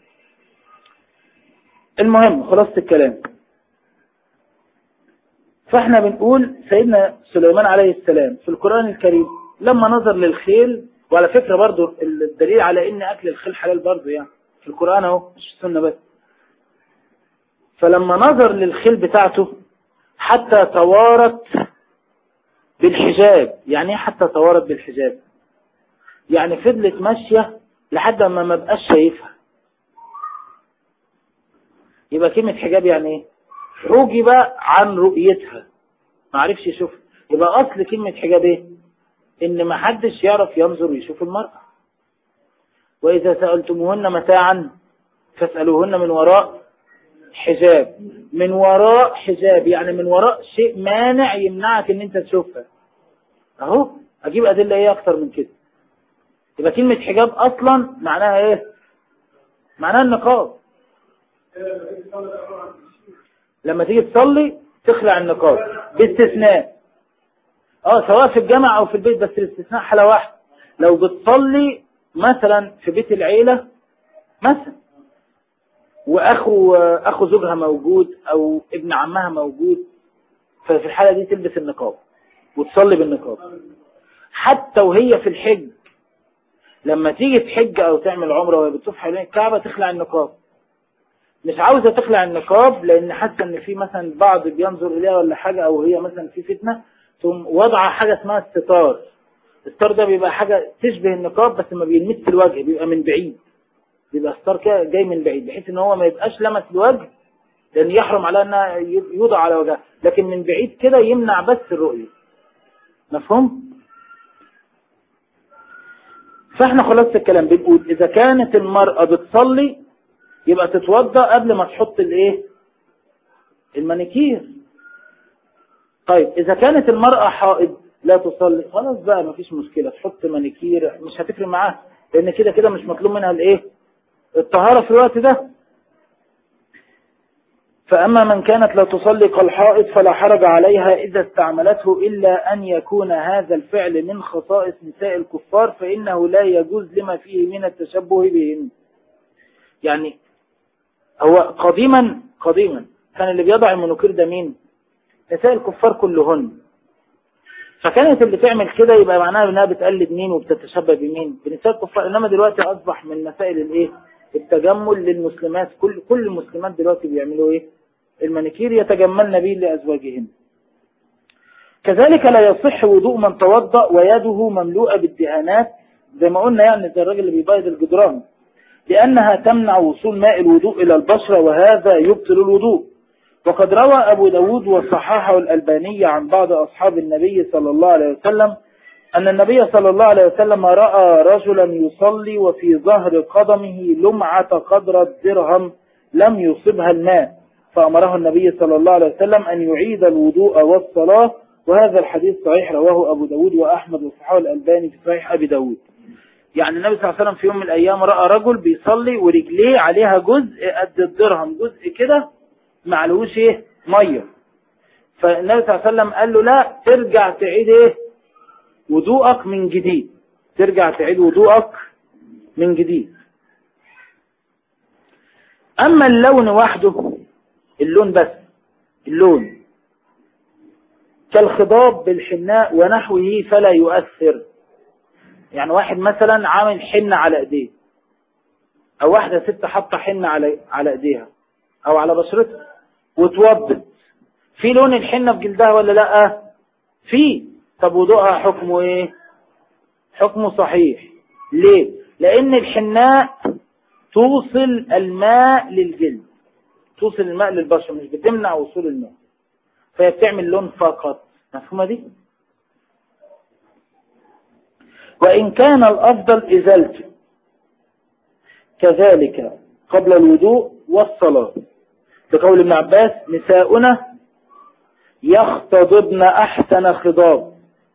A: المهم خلاصة الكلام فاحنا بنقول سيدنا سليمان عليه السلام في القرآن الكريم لما نظر للخيل وعلى فكرة برضو الدليل على ان اكل الخيل حلال برضو يعني في القرآن اهو مش في السنة بس فلما نظر للخيل بتاعته حتى توارت بالحجاب يعني ايه حتى توارت بالحجاب يعني فضلت ماشية لحد ما ما بقاش شايفها يبقى كلمة حجاب يعني ايه حجب عن رؤيتها ما عرفش يشوفها يبقى اصل كلمة حجاب ايه ان ما حدش يعرف ينظر ويشوف المرأة واذا سألتموهن متاعا فاسألوهن من وراء حجاب من وراء حجاب يعني من وراء شيء مانع يمنعك ان انت تشوفها اهو اجيب ادلة ايه اكتر من كده يبقى كلمة حجاب اصلا معناها ايه معناها النقاب لما تيجي تصلي تخلع النقاب باستثناء اه سواء في الجامع او في البيت بس الاستثناء حالة واحدة لو بتصلي مثلا في بيت العيلة مثلا واخو اخو زوجها موجود او ابن عمها موجود ففي الحالة دي تلبس النقاب وتصلي بالنقاب حتى وهي في الحج لما تيجي تحج او تعمل عمره وهي بتطوف حوالين الكعبة تخلع النقاب مش عاوزة تخلع النقاب لان حاسة ان في مثلا بعض بينظر اليها ولا حاجة او هي مثلا في فتنة ثم وضع حاجة اسمها الستار الستار ده بيبقى حاجة تشبه النقاب بس ما بيلمس الوجه بيبقى من بعيد بيبقى ستار كده جاي من بعيد بحيث ان هو ما يبقاش لمس الوجه لان يحرم عليها انها يوضع على وجهها لكن من بعيد كده يمنع بس الرؤية مفهوم فاحنا خلاص الكلام بنقول اذا كانت المرأة بتصلي يبقى تتوضى قبل ما تحط الايه المانيكير طيب اذا كانت المرأة حائض لا تصلي خلاص بقى مفيش مشكلة تحط مانيكير مش هتفرق معاها لان كده كده مش مطلوب منها الايه الطهارة في الوقت ده فأما من كانت لا تصلي كالحائط فلا حرج عليها إذا استعملته إلا أن يكون هذا الفعل من خصائص نساء الكفار فإنه لا يجوز لما فيه من التشبه بهم يعني هو قديما قديما كان اللي بيضع المنوكير ده مين نساء الكفار كلهن فكانت اللي تعمل كده يبقى معناها انها بتقلد مين وبتتشبه بمين بنساء الكفار انما دلوقتي اصبح من مسائل الايه التجمل للمسلمات كل كل المسلمات دلوقتي بيعملوا ايه المانيكير يتجملن به لازواجهن كذلك لا يصح وضوء من توضأ ويده مملوءة بالدهانات زي ما قلنا يعني زي الراجل اللي بيبيض الجدران لأنها تمنع وصول ماء الوضوء إلى البشرة وهذا يبطل الوضوء وقد روى أبو داود وصححه الألباني عن بعض أصحاب النبي صلى الله عليه وسلم أن النبي صلى الله عليه وسلم رأى رجلا يصلي وفي ظهر قدمه لمعة قدر الدرهم لم يصبها الماء فأمره النبي صلى الله عليه وسلم أن يعيد الوضوء والصلاة وهذا الحديث صحيح رواه أبو داود وأحمد وصححه الألباني في صحيح أبي داود يعني النبي صلى الله عليه وسلم في يوم من الأيام رأى رجل بيصلي ورجليه عليها جزء قد الدرهم جزء كده معلوش ايه مية فالنبي صلى الله عليه وسلم قال له لا ترجع تعيد ايه وضوءك من جديد ترجع تعيد وضوءك من جديد أما اللون وحده اللون بس اللون كالخضاب بالحناء ونحوه فلا يؤثر يعني واحد مثلا عامل حنة على ايديه او واحدة ست حاطة حنة على على ايديها او على بشرتها وتوضت في لون الحنة في جلدها ولا لا في طب وضوءها حكمه ايه حكمه صحيح ليه لان الحناء توصل الماء للجلد توصل الماء للبشرة مش بتمنع وصول الماء فهي بتعمل لون فقط مفهومة دي وإن كان الأفضل إزالته كذلك قبل الوضوء والصلاة بقول ابن عباس نساؤنا يختضبن أحسن خضاب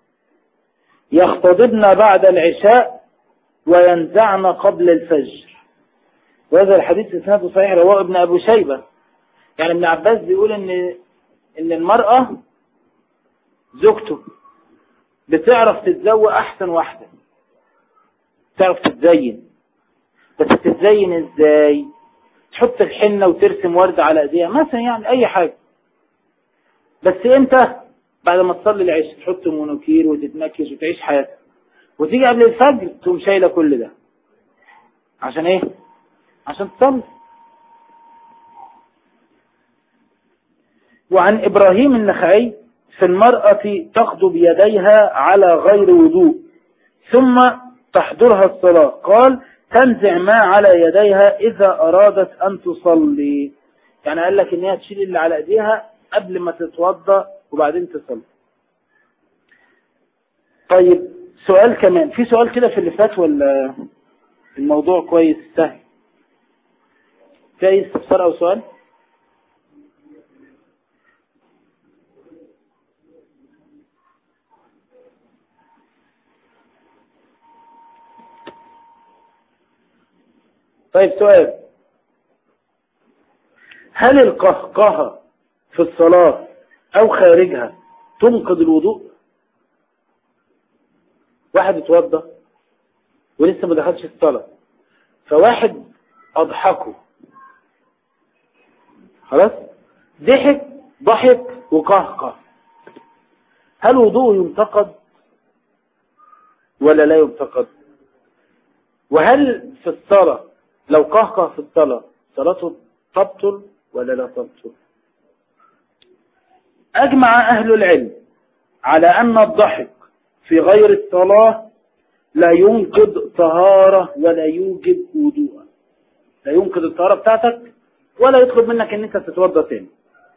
A: يختضبن بعد العشاء وينزعن قبل الفجر وهذا الحديث اسناده صحيح رواه ابن أبو شيبة يعني ابن عباس بيقول ان ان المرأة زوجته بتعرف تتزوق احسن واحدة تعرف تتزين بس تتزين ازاي تحط الحنة وترسم ورد على ايديها مثلا يعني اي حاجة بس امتى بعد ما تصلي العشاء تحط مونوكير وتتمكش وتعيش حياتك وتيجي قبل الفجر تقوم شايلة كل ده عشان ايه عشان تصلي وعن إبراهيم النخعي في المرأة تخضب يديها على غير وضوء ثم تحضرها الصلاة قال تنزع ما على يديها إذا أرادت أن تصلي يعني قال لك إن هي تشيل اللي على ايديها قبل ما تتوضى وبعدين تصلي طيب سؤال كمان في سؤال كده في اللي فات ولا الموضوع كويس سهل في أي استفسار أو سؤال طيب سؤال هل القهقهة في الصلاة أو خارجها تنقض الوضوء واحد اتوضى ولسه ما دخلش الصلاة فواحد أضحكه خلاص ضحك ضحك وقهقه هل وضوءه ينتقد ولا لا ينتقد وهل في الصلاة لو قهقه في الصلاة صلاته تبطل ولا لا تبطل أجمع أهل العلم على أن الضحك في غير الصلاة لا ينقض طهارة ولا يوجب وضوءا لا ينقض الطهارة بتاعتك ولا يطلب منك ان انت تتوضى تاني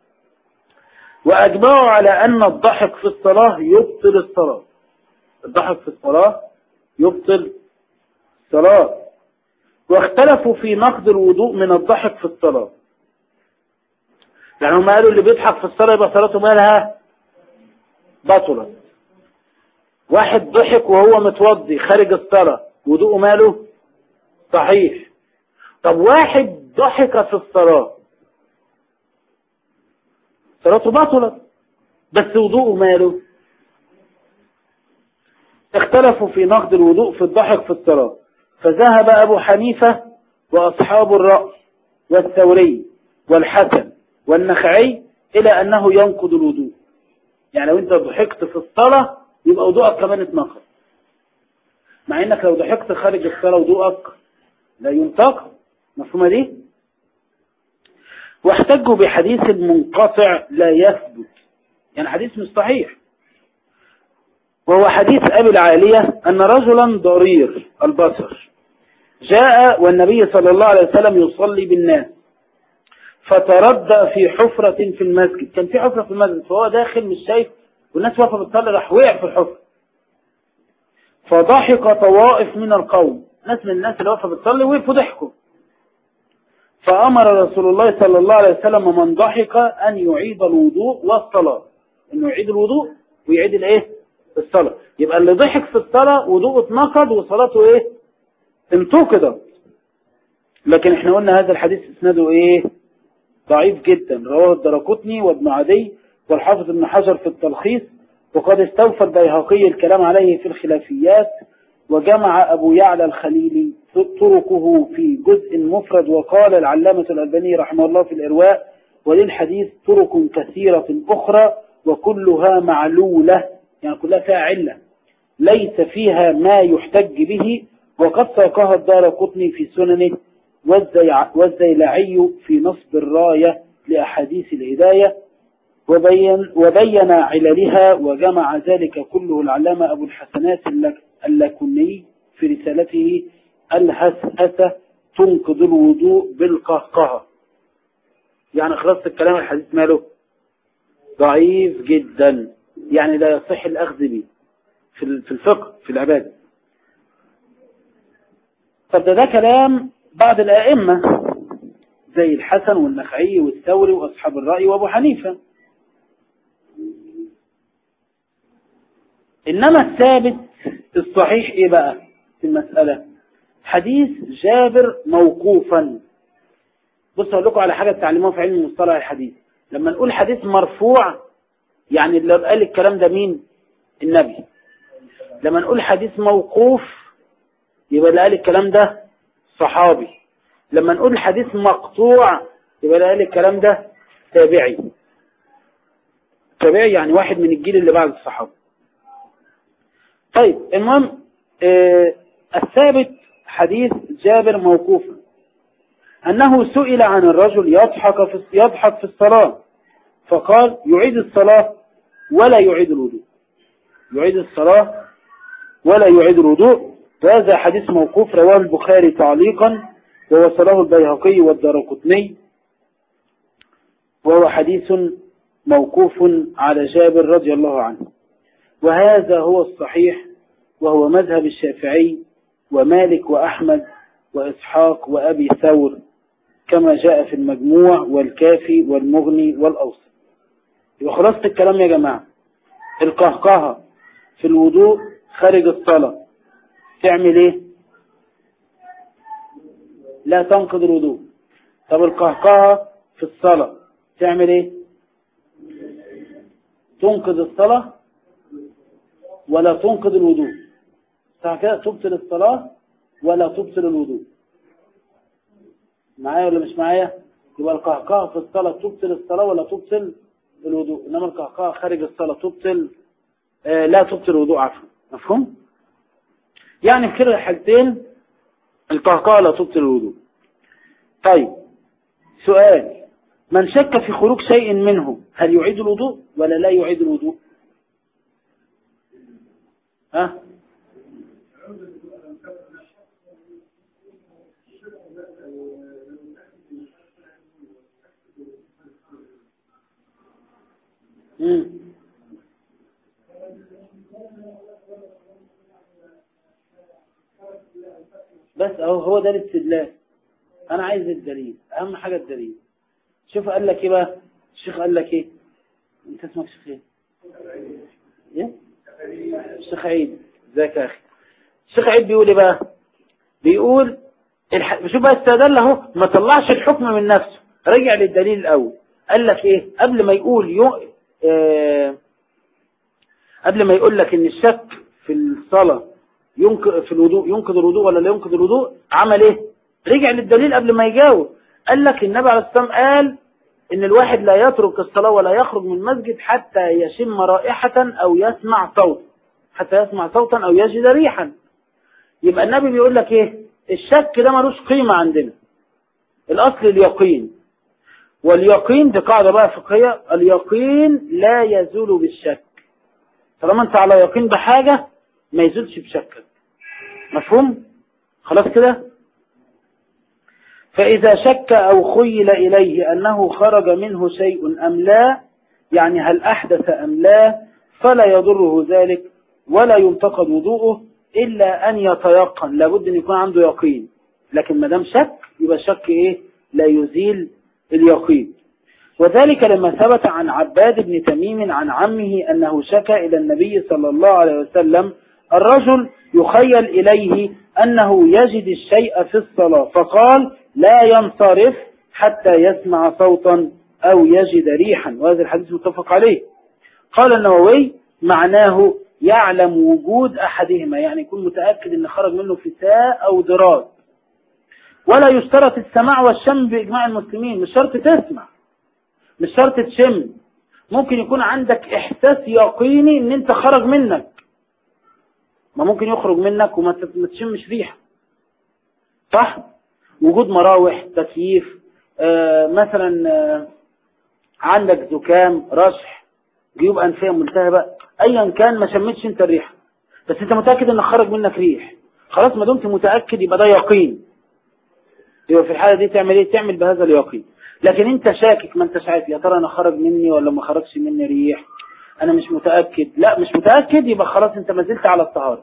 A: واجمعوا على ان الضحك في الصلاة يبطل الصلاة الضحك في الصلاة يبطل الصلاة واختلفوا في نقض الوضوء من الضحك في الصلاة يعني هم قالوا اللي بيضحك في الصلاة يبقى صلاته مالها بطلت واحد ضحك وهو متوضي خارج الصلاة وضوءه ماله صحيح طب واحد ضحك في الصلاة صلاته بطلت بس وضوءه ماله اختلفوا في نقد الوضوء في الضحك في الصلاة فذهب أبو حنيفة وأصحاب الرأي والثوري والحسن والنخعي إلى أنه ينقض الوضوء يعني لو أنت ضحكت في الصلاة
B: يبقى وضوءك كمان اتنقض مع انك لو ضحكت خارج الصلاة وضوءك لا ينتقض مفهومة دي واحتجوا بحديث منقطع لا يثبت يعني حديث مش صحيح وهو حديث أبي العالية أن رجلا ضرير البصر جاء والنبي صلى الله عليه وسلم يصلي بالناس فتردى في حفرة في المسجد كان في حفرة في المسجد فهو داخل مش شايف والناس واقفة بتصلي راح وقع في الحفرة فضحك طوائف من القوم ناس من الناس اللي واقفة بتصلي وقفوا ضحكوا فأمر رسول الله صلى الله عليه وسلم من ضحك أن يعيد الوضوء والصلاة أنه يعيد الوضوء ويعيد الايه الصلاة يبقى اللي ضحك في الصلاة وضوءه اتنقض وصلاته ايه انتقضت لكن احنا قلنا هذا الحديث اسناده ايه ضعيف جدا رواه الدرقطني وابن عدي والحافظ ابن حجر في التلخيص وقد استوفى البيهقي الكلام عليه في الخلافيات وجمع أبو يعلى الخليلي طرقه في جزء مفرد وقال العلامة الألباني رحمه الله في الإرواء وللحديث طرق كثيرة أخرى وكلها معلولة يعني كلها فيها علة ليس فيها ما يحتج به وقد ساقها الدار قطني في سننه والزيلعي في نصب الراية لأحاديث الهداية وبين, وبين عللها وجمع ذلك كله العلامة أبو الحسنات اللكني في رسالته الهسهسة تنقض الوضوء بالقهقهة يعني خلاصة الكلام الحديث ماله ضعيف جدا يعني لا يصح الأخذ به في الفقه في العبادة طب ده, ده كلام بعض الآئمة زي الحسن والنخعي والثوري وأصحاب الرأي وأبو حنيفة إنما الثابت الصحيح إيه بقى في المسألة حديث جابر موقوفا بص أقول لكم على حاجة تعلموها في علم مصطلح الحديث لما نقول حديث مرفوع يعني اللي قال الكلام ده مين النبي لما نقول حديث موقوف يبقى اللي قال الكلام ده صحابي لما نقول حديث مقطوع يبقى اللي قال الكلام ده تابعي تابعي يعني واحد من الجيل اللي بعد الصحابة طيب المهم آه الثابت حديث جابر موقوفا أنه سئل عن الرجل يضحك في يضحك في الصلاة فقال يعيد الصلاة ولا يعيد الوضوء يعيد الصلاة ولا يعيد الوضوء وهذا حديث موقوف رواه البخاري تعليقا ووصله البيهقي والدرقطني وهو حديث موقوف على جابر رضي الله عنه وهذا هو الصحيح وهو مذهب الشافعي ومالك وأحمد وإسحاق وأبي ثور كما جاء في المجموع والكافي والمغني والأوسط يبقى خلاصة الكلام يا جماعة القهقهة في الوضوء خارج الصلاة تعمل ايه لا تنقض الوضوء طب القهقهة في الصلاة تعمل ايه تنقض الصلاة ولا تنقض الوضوء صح كده تبطل الصلاة ولا تبطل الوضوء معايا ولا مش معايا يبقى القهقهة في الصلاة تبطل الصلاة ولا تبطل الوضوء إنما القهقهة خارج الصلاة تبطل آه لا تبطل الوضوء عفوا مفهوم يعني في كلا الحالتين القهقهة لا تبطل الوضوء طيب سؤال من شك في خروج شيء منه هل يعيد الوضوء ولا لا يعيد الوضوء ها مم. بس اهو هو ده الاستدلال انا عايز الدليل اهم حاجة الدليل شوف قال لك ايه بقى الشيخ قال لك ايه انت اسمك شيخ ايه ايه الشيخ عيد ازيك يا اخي الشيخ عيد بيقول ايه بقى بيقول الح... شوف بقى استدل اهو ما طلعش الحكم من نفسه رجع للدليل الاول قال لك ايه قبل ما يقول يو... آه... قبل ما يقول لك ان الشك في الصلاة ينقض في الوضوء ينقض الوضوء ولا لا ينقض الوضوء عمل ايه رجع للدليل قبل ما يجاوب قال لك النبي عليه الصلاة والسلام قال ان الواحد لا يترك الصلاة ولا يخرج من المسجد حتى يشم رائحة او يسمع صوت حتى يسمع صوتا أو يجد ريحا يبقى النبي بيقول لك إيه الشك ده ملوش قيمة عندنا الأصل اليقين واليقين دي قاعدة بقى فقهية اليقين لا يزول بالشك طالما انت على يقين بحاجة ما يزولش بشكك مفهوم خلاص كده فإذا شك أو خيل إليه أنه خرج منه شيء أم لا يعني هل أحدث أم لا فلا يضره ذلك ولا ينتقد وضوءه إلا أن يتيقن لابد أن يكون عنده يقين لكن ما دام شك يبقى شك إيه لا يزيل اليقين وذلك لما ثبت عن عباد بن تميم عن عمه أنه شكى إلى النبي صلى الله عليه وسلم الرجل يخيل إليه أنه يجد الشيء في الصلاة فقال لا ينصرف حتى يسمع صوتا أو يجد ريحا وهذا الحديث متفق عليه قال النووي معناه يعلم وجود أحدهما يعني يكون متأكد أن خرج منه فتاء أو ضراد ولا يشترط السماع والشم بإجماع المسلمين مش شرط تسمع مش شرط تشم ممكن يكون عندك إحساس يقيني أن أنت خرج منك ما ممكن يخرج منك وما تشمش ريحة صح وجود مراوح تكييف آه مثلا آه عندك زكام رشح جيوب أنفية ملتهبة أيا كان ما شمتش أنت الريحة بس أنت متأكد أنك خرج منك ريح خلاص ما دمت متأكد يبقى ده يقين يبقى في الحالة دي تعمل إيه تعمل بهذا اليقين لكن أنت شاكك ما أنتش عارف يا ترى أنا خرج مني ولا ما خرجش مني ريح أنا مش متأكد لا مش متأكد يبقى خلاص أنت ما زلت على الطهارة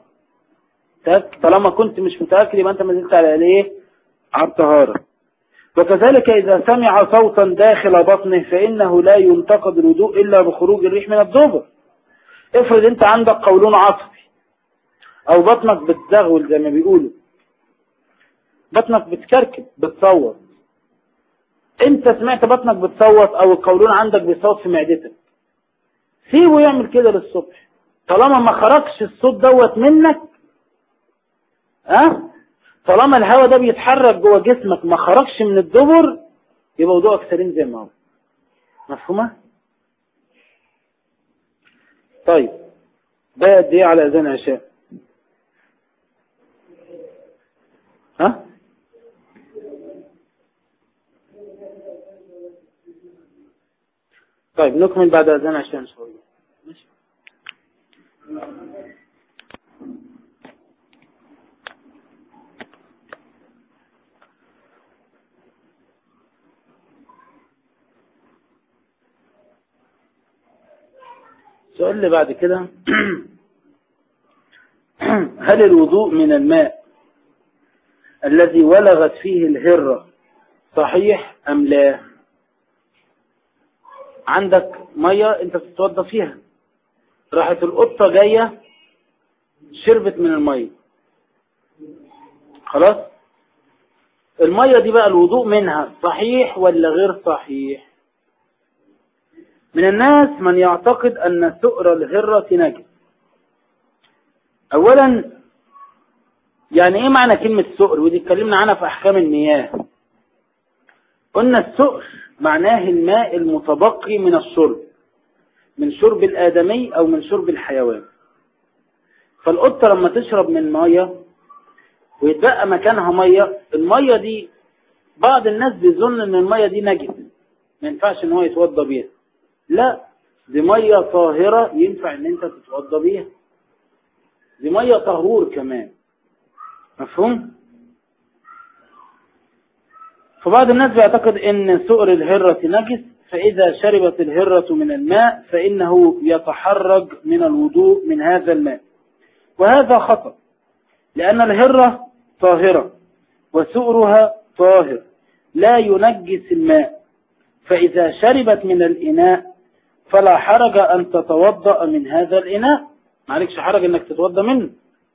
B: طالما كنت مش متأكد يبقى أنت ما زلت على إيه على الطهارة وكذلك إذا سمع صوتا داخل بطنه فإنه لا ينتقد الوضوء إلا بخروج الريح من الدبر افرض أنت عندك قولون عصبي أو بطنك بتزغول زي ما بيقولوا بطنك بتكركب بتصوت انت سمعت بطنك بتصوت او القولون عندك بيصوت في معدتك سيبه يعمل كده للصبح طالما ما خرجش الصوت دوت منك ها أه؟ طالما الهواء ده بيتحرك جوه جسمك ما خرجش من الدبر يبقى وضوءك سليم زي ما هو مفهومه طيب ده قد ايه على اذان عشاء ها طيب نكمل بعد اذان عشاء ان شاء الله ماشي السؤال اللي بعد كده هل الوضوء من الماء الذي ولغت فيه الهرة صحيح أم لا عندك مية انت بتتوضى فيها راحت القطة جاية شربت من المية خلاص المية دي بقى الوضوء منها صحيح ولا غير صحيح من الناس من يعتقد أن سؤر الهرة نجس أولا يعني إيه معنى كلمة سؤر ودي اتكلمنا عنها في أحكام المياه قلنا السؤر معناه الماء المتبقي من الشرب من شرب الآدمي أو من شرب الحيوان فالقطة لما تشرب من مية ويتبقى مكانها مية المية دي بعض الناس بيظن ان المية دي نجس ما ينفعش ان هو يتوضى بيها لا دي مية طاهرة ينفع ان انت تتوضى بيها دي مية طهور كمان مفهوم فبعض الناس بيعتقد ان سؤر الهرة نجس فإذا شربت الهرة من الماء فإنه يتحرج من الوضوء من هذا الماء وهذا خطأ لأن الهرة طاهرة وسؤرها طاهر لا ينجس الماء فإذا شربت من الإناء فلا حرج أن تتوضأ من هذا الإناء ما عليكش حرج أنك تتوضأ منه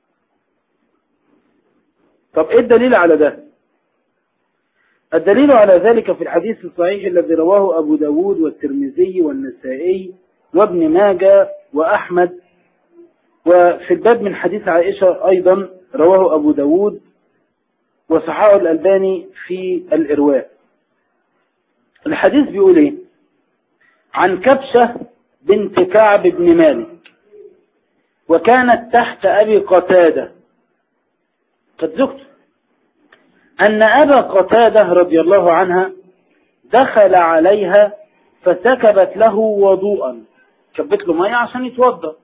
B: طب إيه الدليل على ده الدليل على ذلك في الحديث الصحيح الذي رواه أبو داود والترمذي والنسائي وابن ماجة وأحمد وفي الباب من حديث عائشة أيضا رواه أبو داود وصححه الألباني في الإرواء الحديث بيقول إيه عن كبشة بنت كعب بن مالك وكانت تحت أبي قتادة قد زكت أن أبا قتادة رضي الله عنها دخل عليها فسكبت له وضوءا كبت له مية عشان يتوضا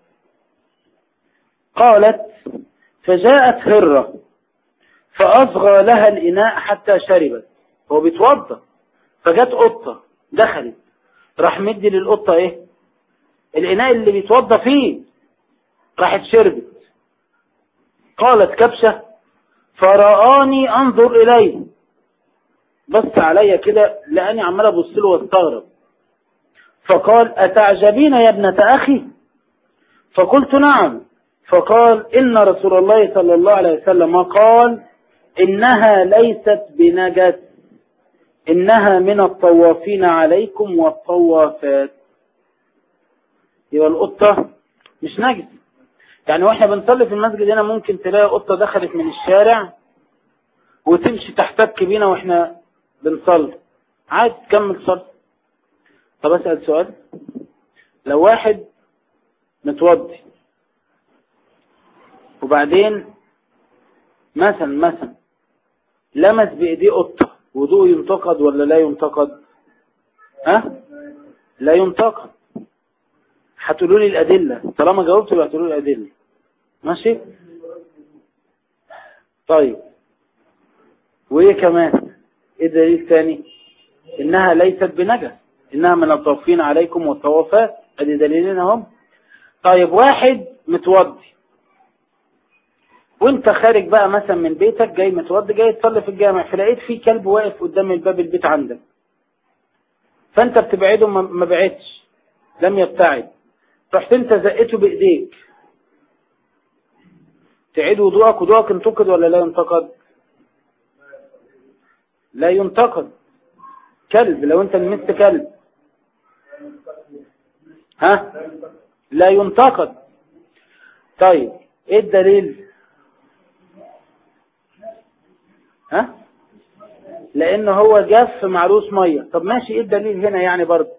B: قالت فجاءت هرة فأصغى لها الإناء حتى شربت هو بيتوضا فجت قطة دخلت راح مدي للقطة ايه الإناء اللي بيتوضا فيه راحت شربت قالت كبشة فرآني أنظر إليه بص عليا كده لأني عمال أبص له واستغرب فقال أتعجبين يا ابنة أخي فقلت نعم فقال إن رسول الله صلى الله عليه وسلم قال إنها ليست بنجس إنها من الطوافين عليكم والطوافات يبقى القطة مش نجس يعني واحنا بنصلي في المسجد هنا ممكن تلاقي قطة دخلت من الشارع وتمشي تحتك بينا واحنا بنصلي عادي تكمل صلاة طب اسأل سؤال لو واحد متوضي وبعدين مثلا مثلا لمس بايديه قطة وضوء ينتقد ولا لا ينتقد ها لا ينتقد هتقولوا لي الأدلة طالما جاوبت يبقى هتقولوا لي الأدلة ماشي طيب وإيه كمان إيه دليل تاني إنها ليست بنجس إنها من الطوافين عليكم والطوافات أدي دليلين هم طيب واحد متوضي وانت خارج بقى مثلا من بيتك جاي متوضي جاي تصلي في الجامع فلقيت في كلب واقف قدام الباب البيت عندك فانت بتبعده ما بعدش لم يبتعد رحت انت زقته بايديك تعيد وضوءك وضوءك ينتقد ولا لا ينتقد لا ينتقد كلب لو انت لمست كلب ها لا ينتقد طيب ايه الدليل ها لان هو جف معروس ميه طب ماشي ايه الدليل هنا يعني برضه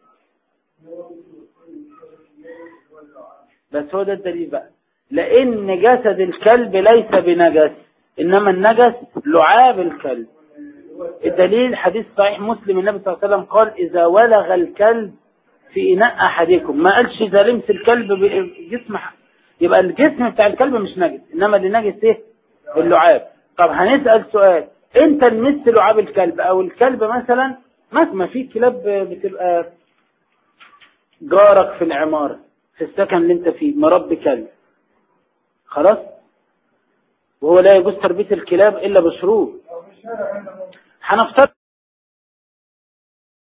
B: بس هو ده الدليل بقى لان جسد الكلب ليس بنجس انما النجس لعاب الكلب الدليل حديث صحيح مسلم النبي صلى الله عليه وسلم قال اذا ولغ الكلب في اناء احدكم ما قالش اذا لمس الكلب بجسم يبقى الجسم بتاع الكلب مش نجس انما اللي نجس ايه اللعاب طب هنسال سؤال انت لمست لعاب الكلب او الكلب مثلا ما في كلاب بتبقى جارك في العمارة في السكن اللي انت فيه مربي كلب خلاص وهو لا يجوز تربية الكلاب الا بشروط هنفترض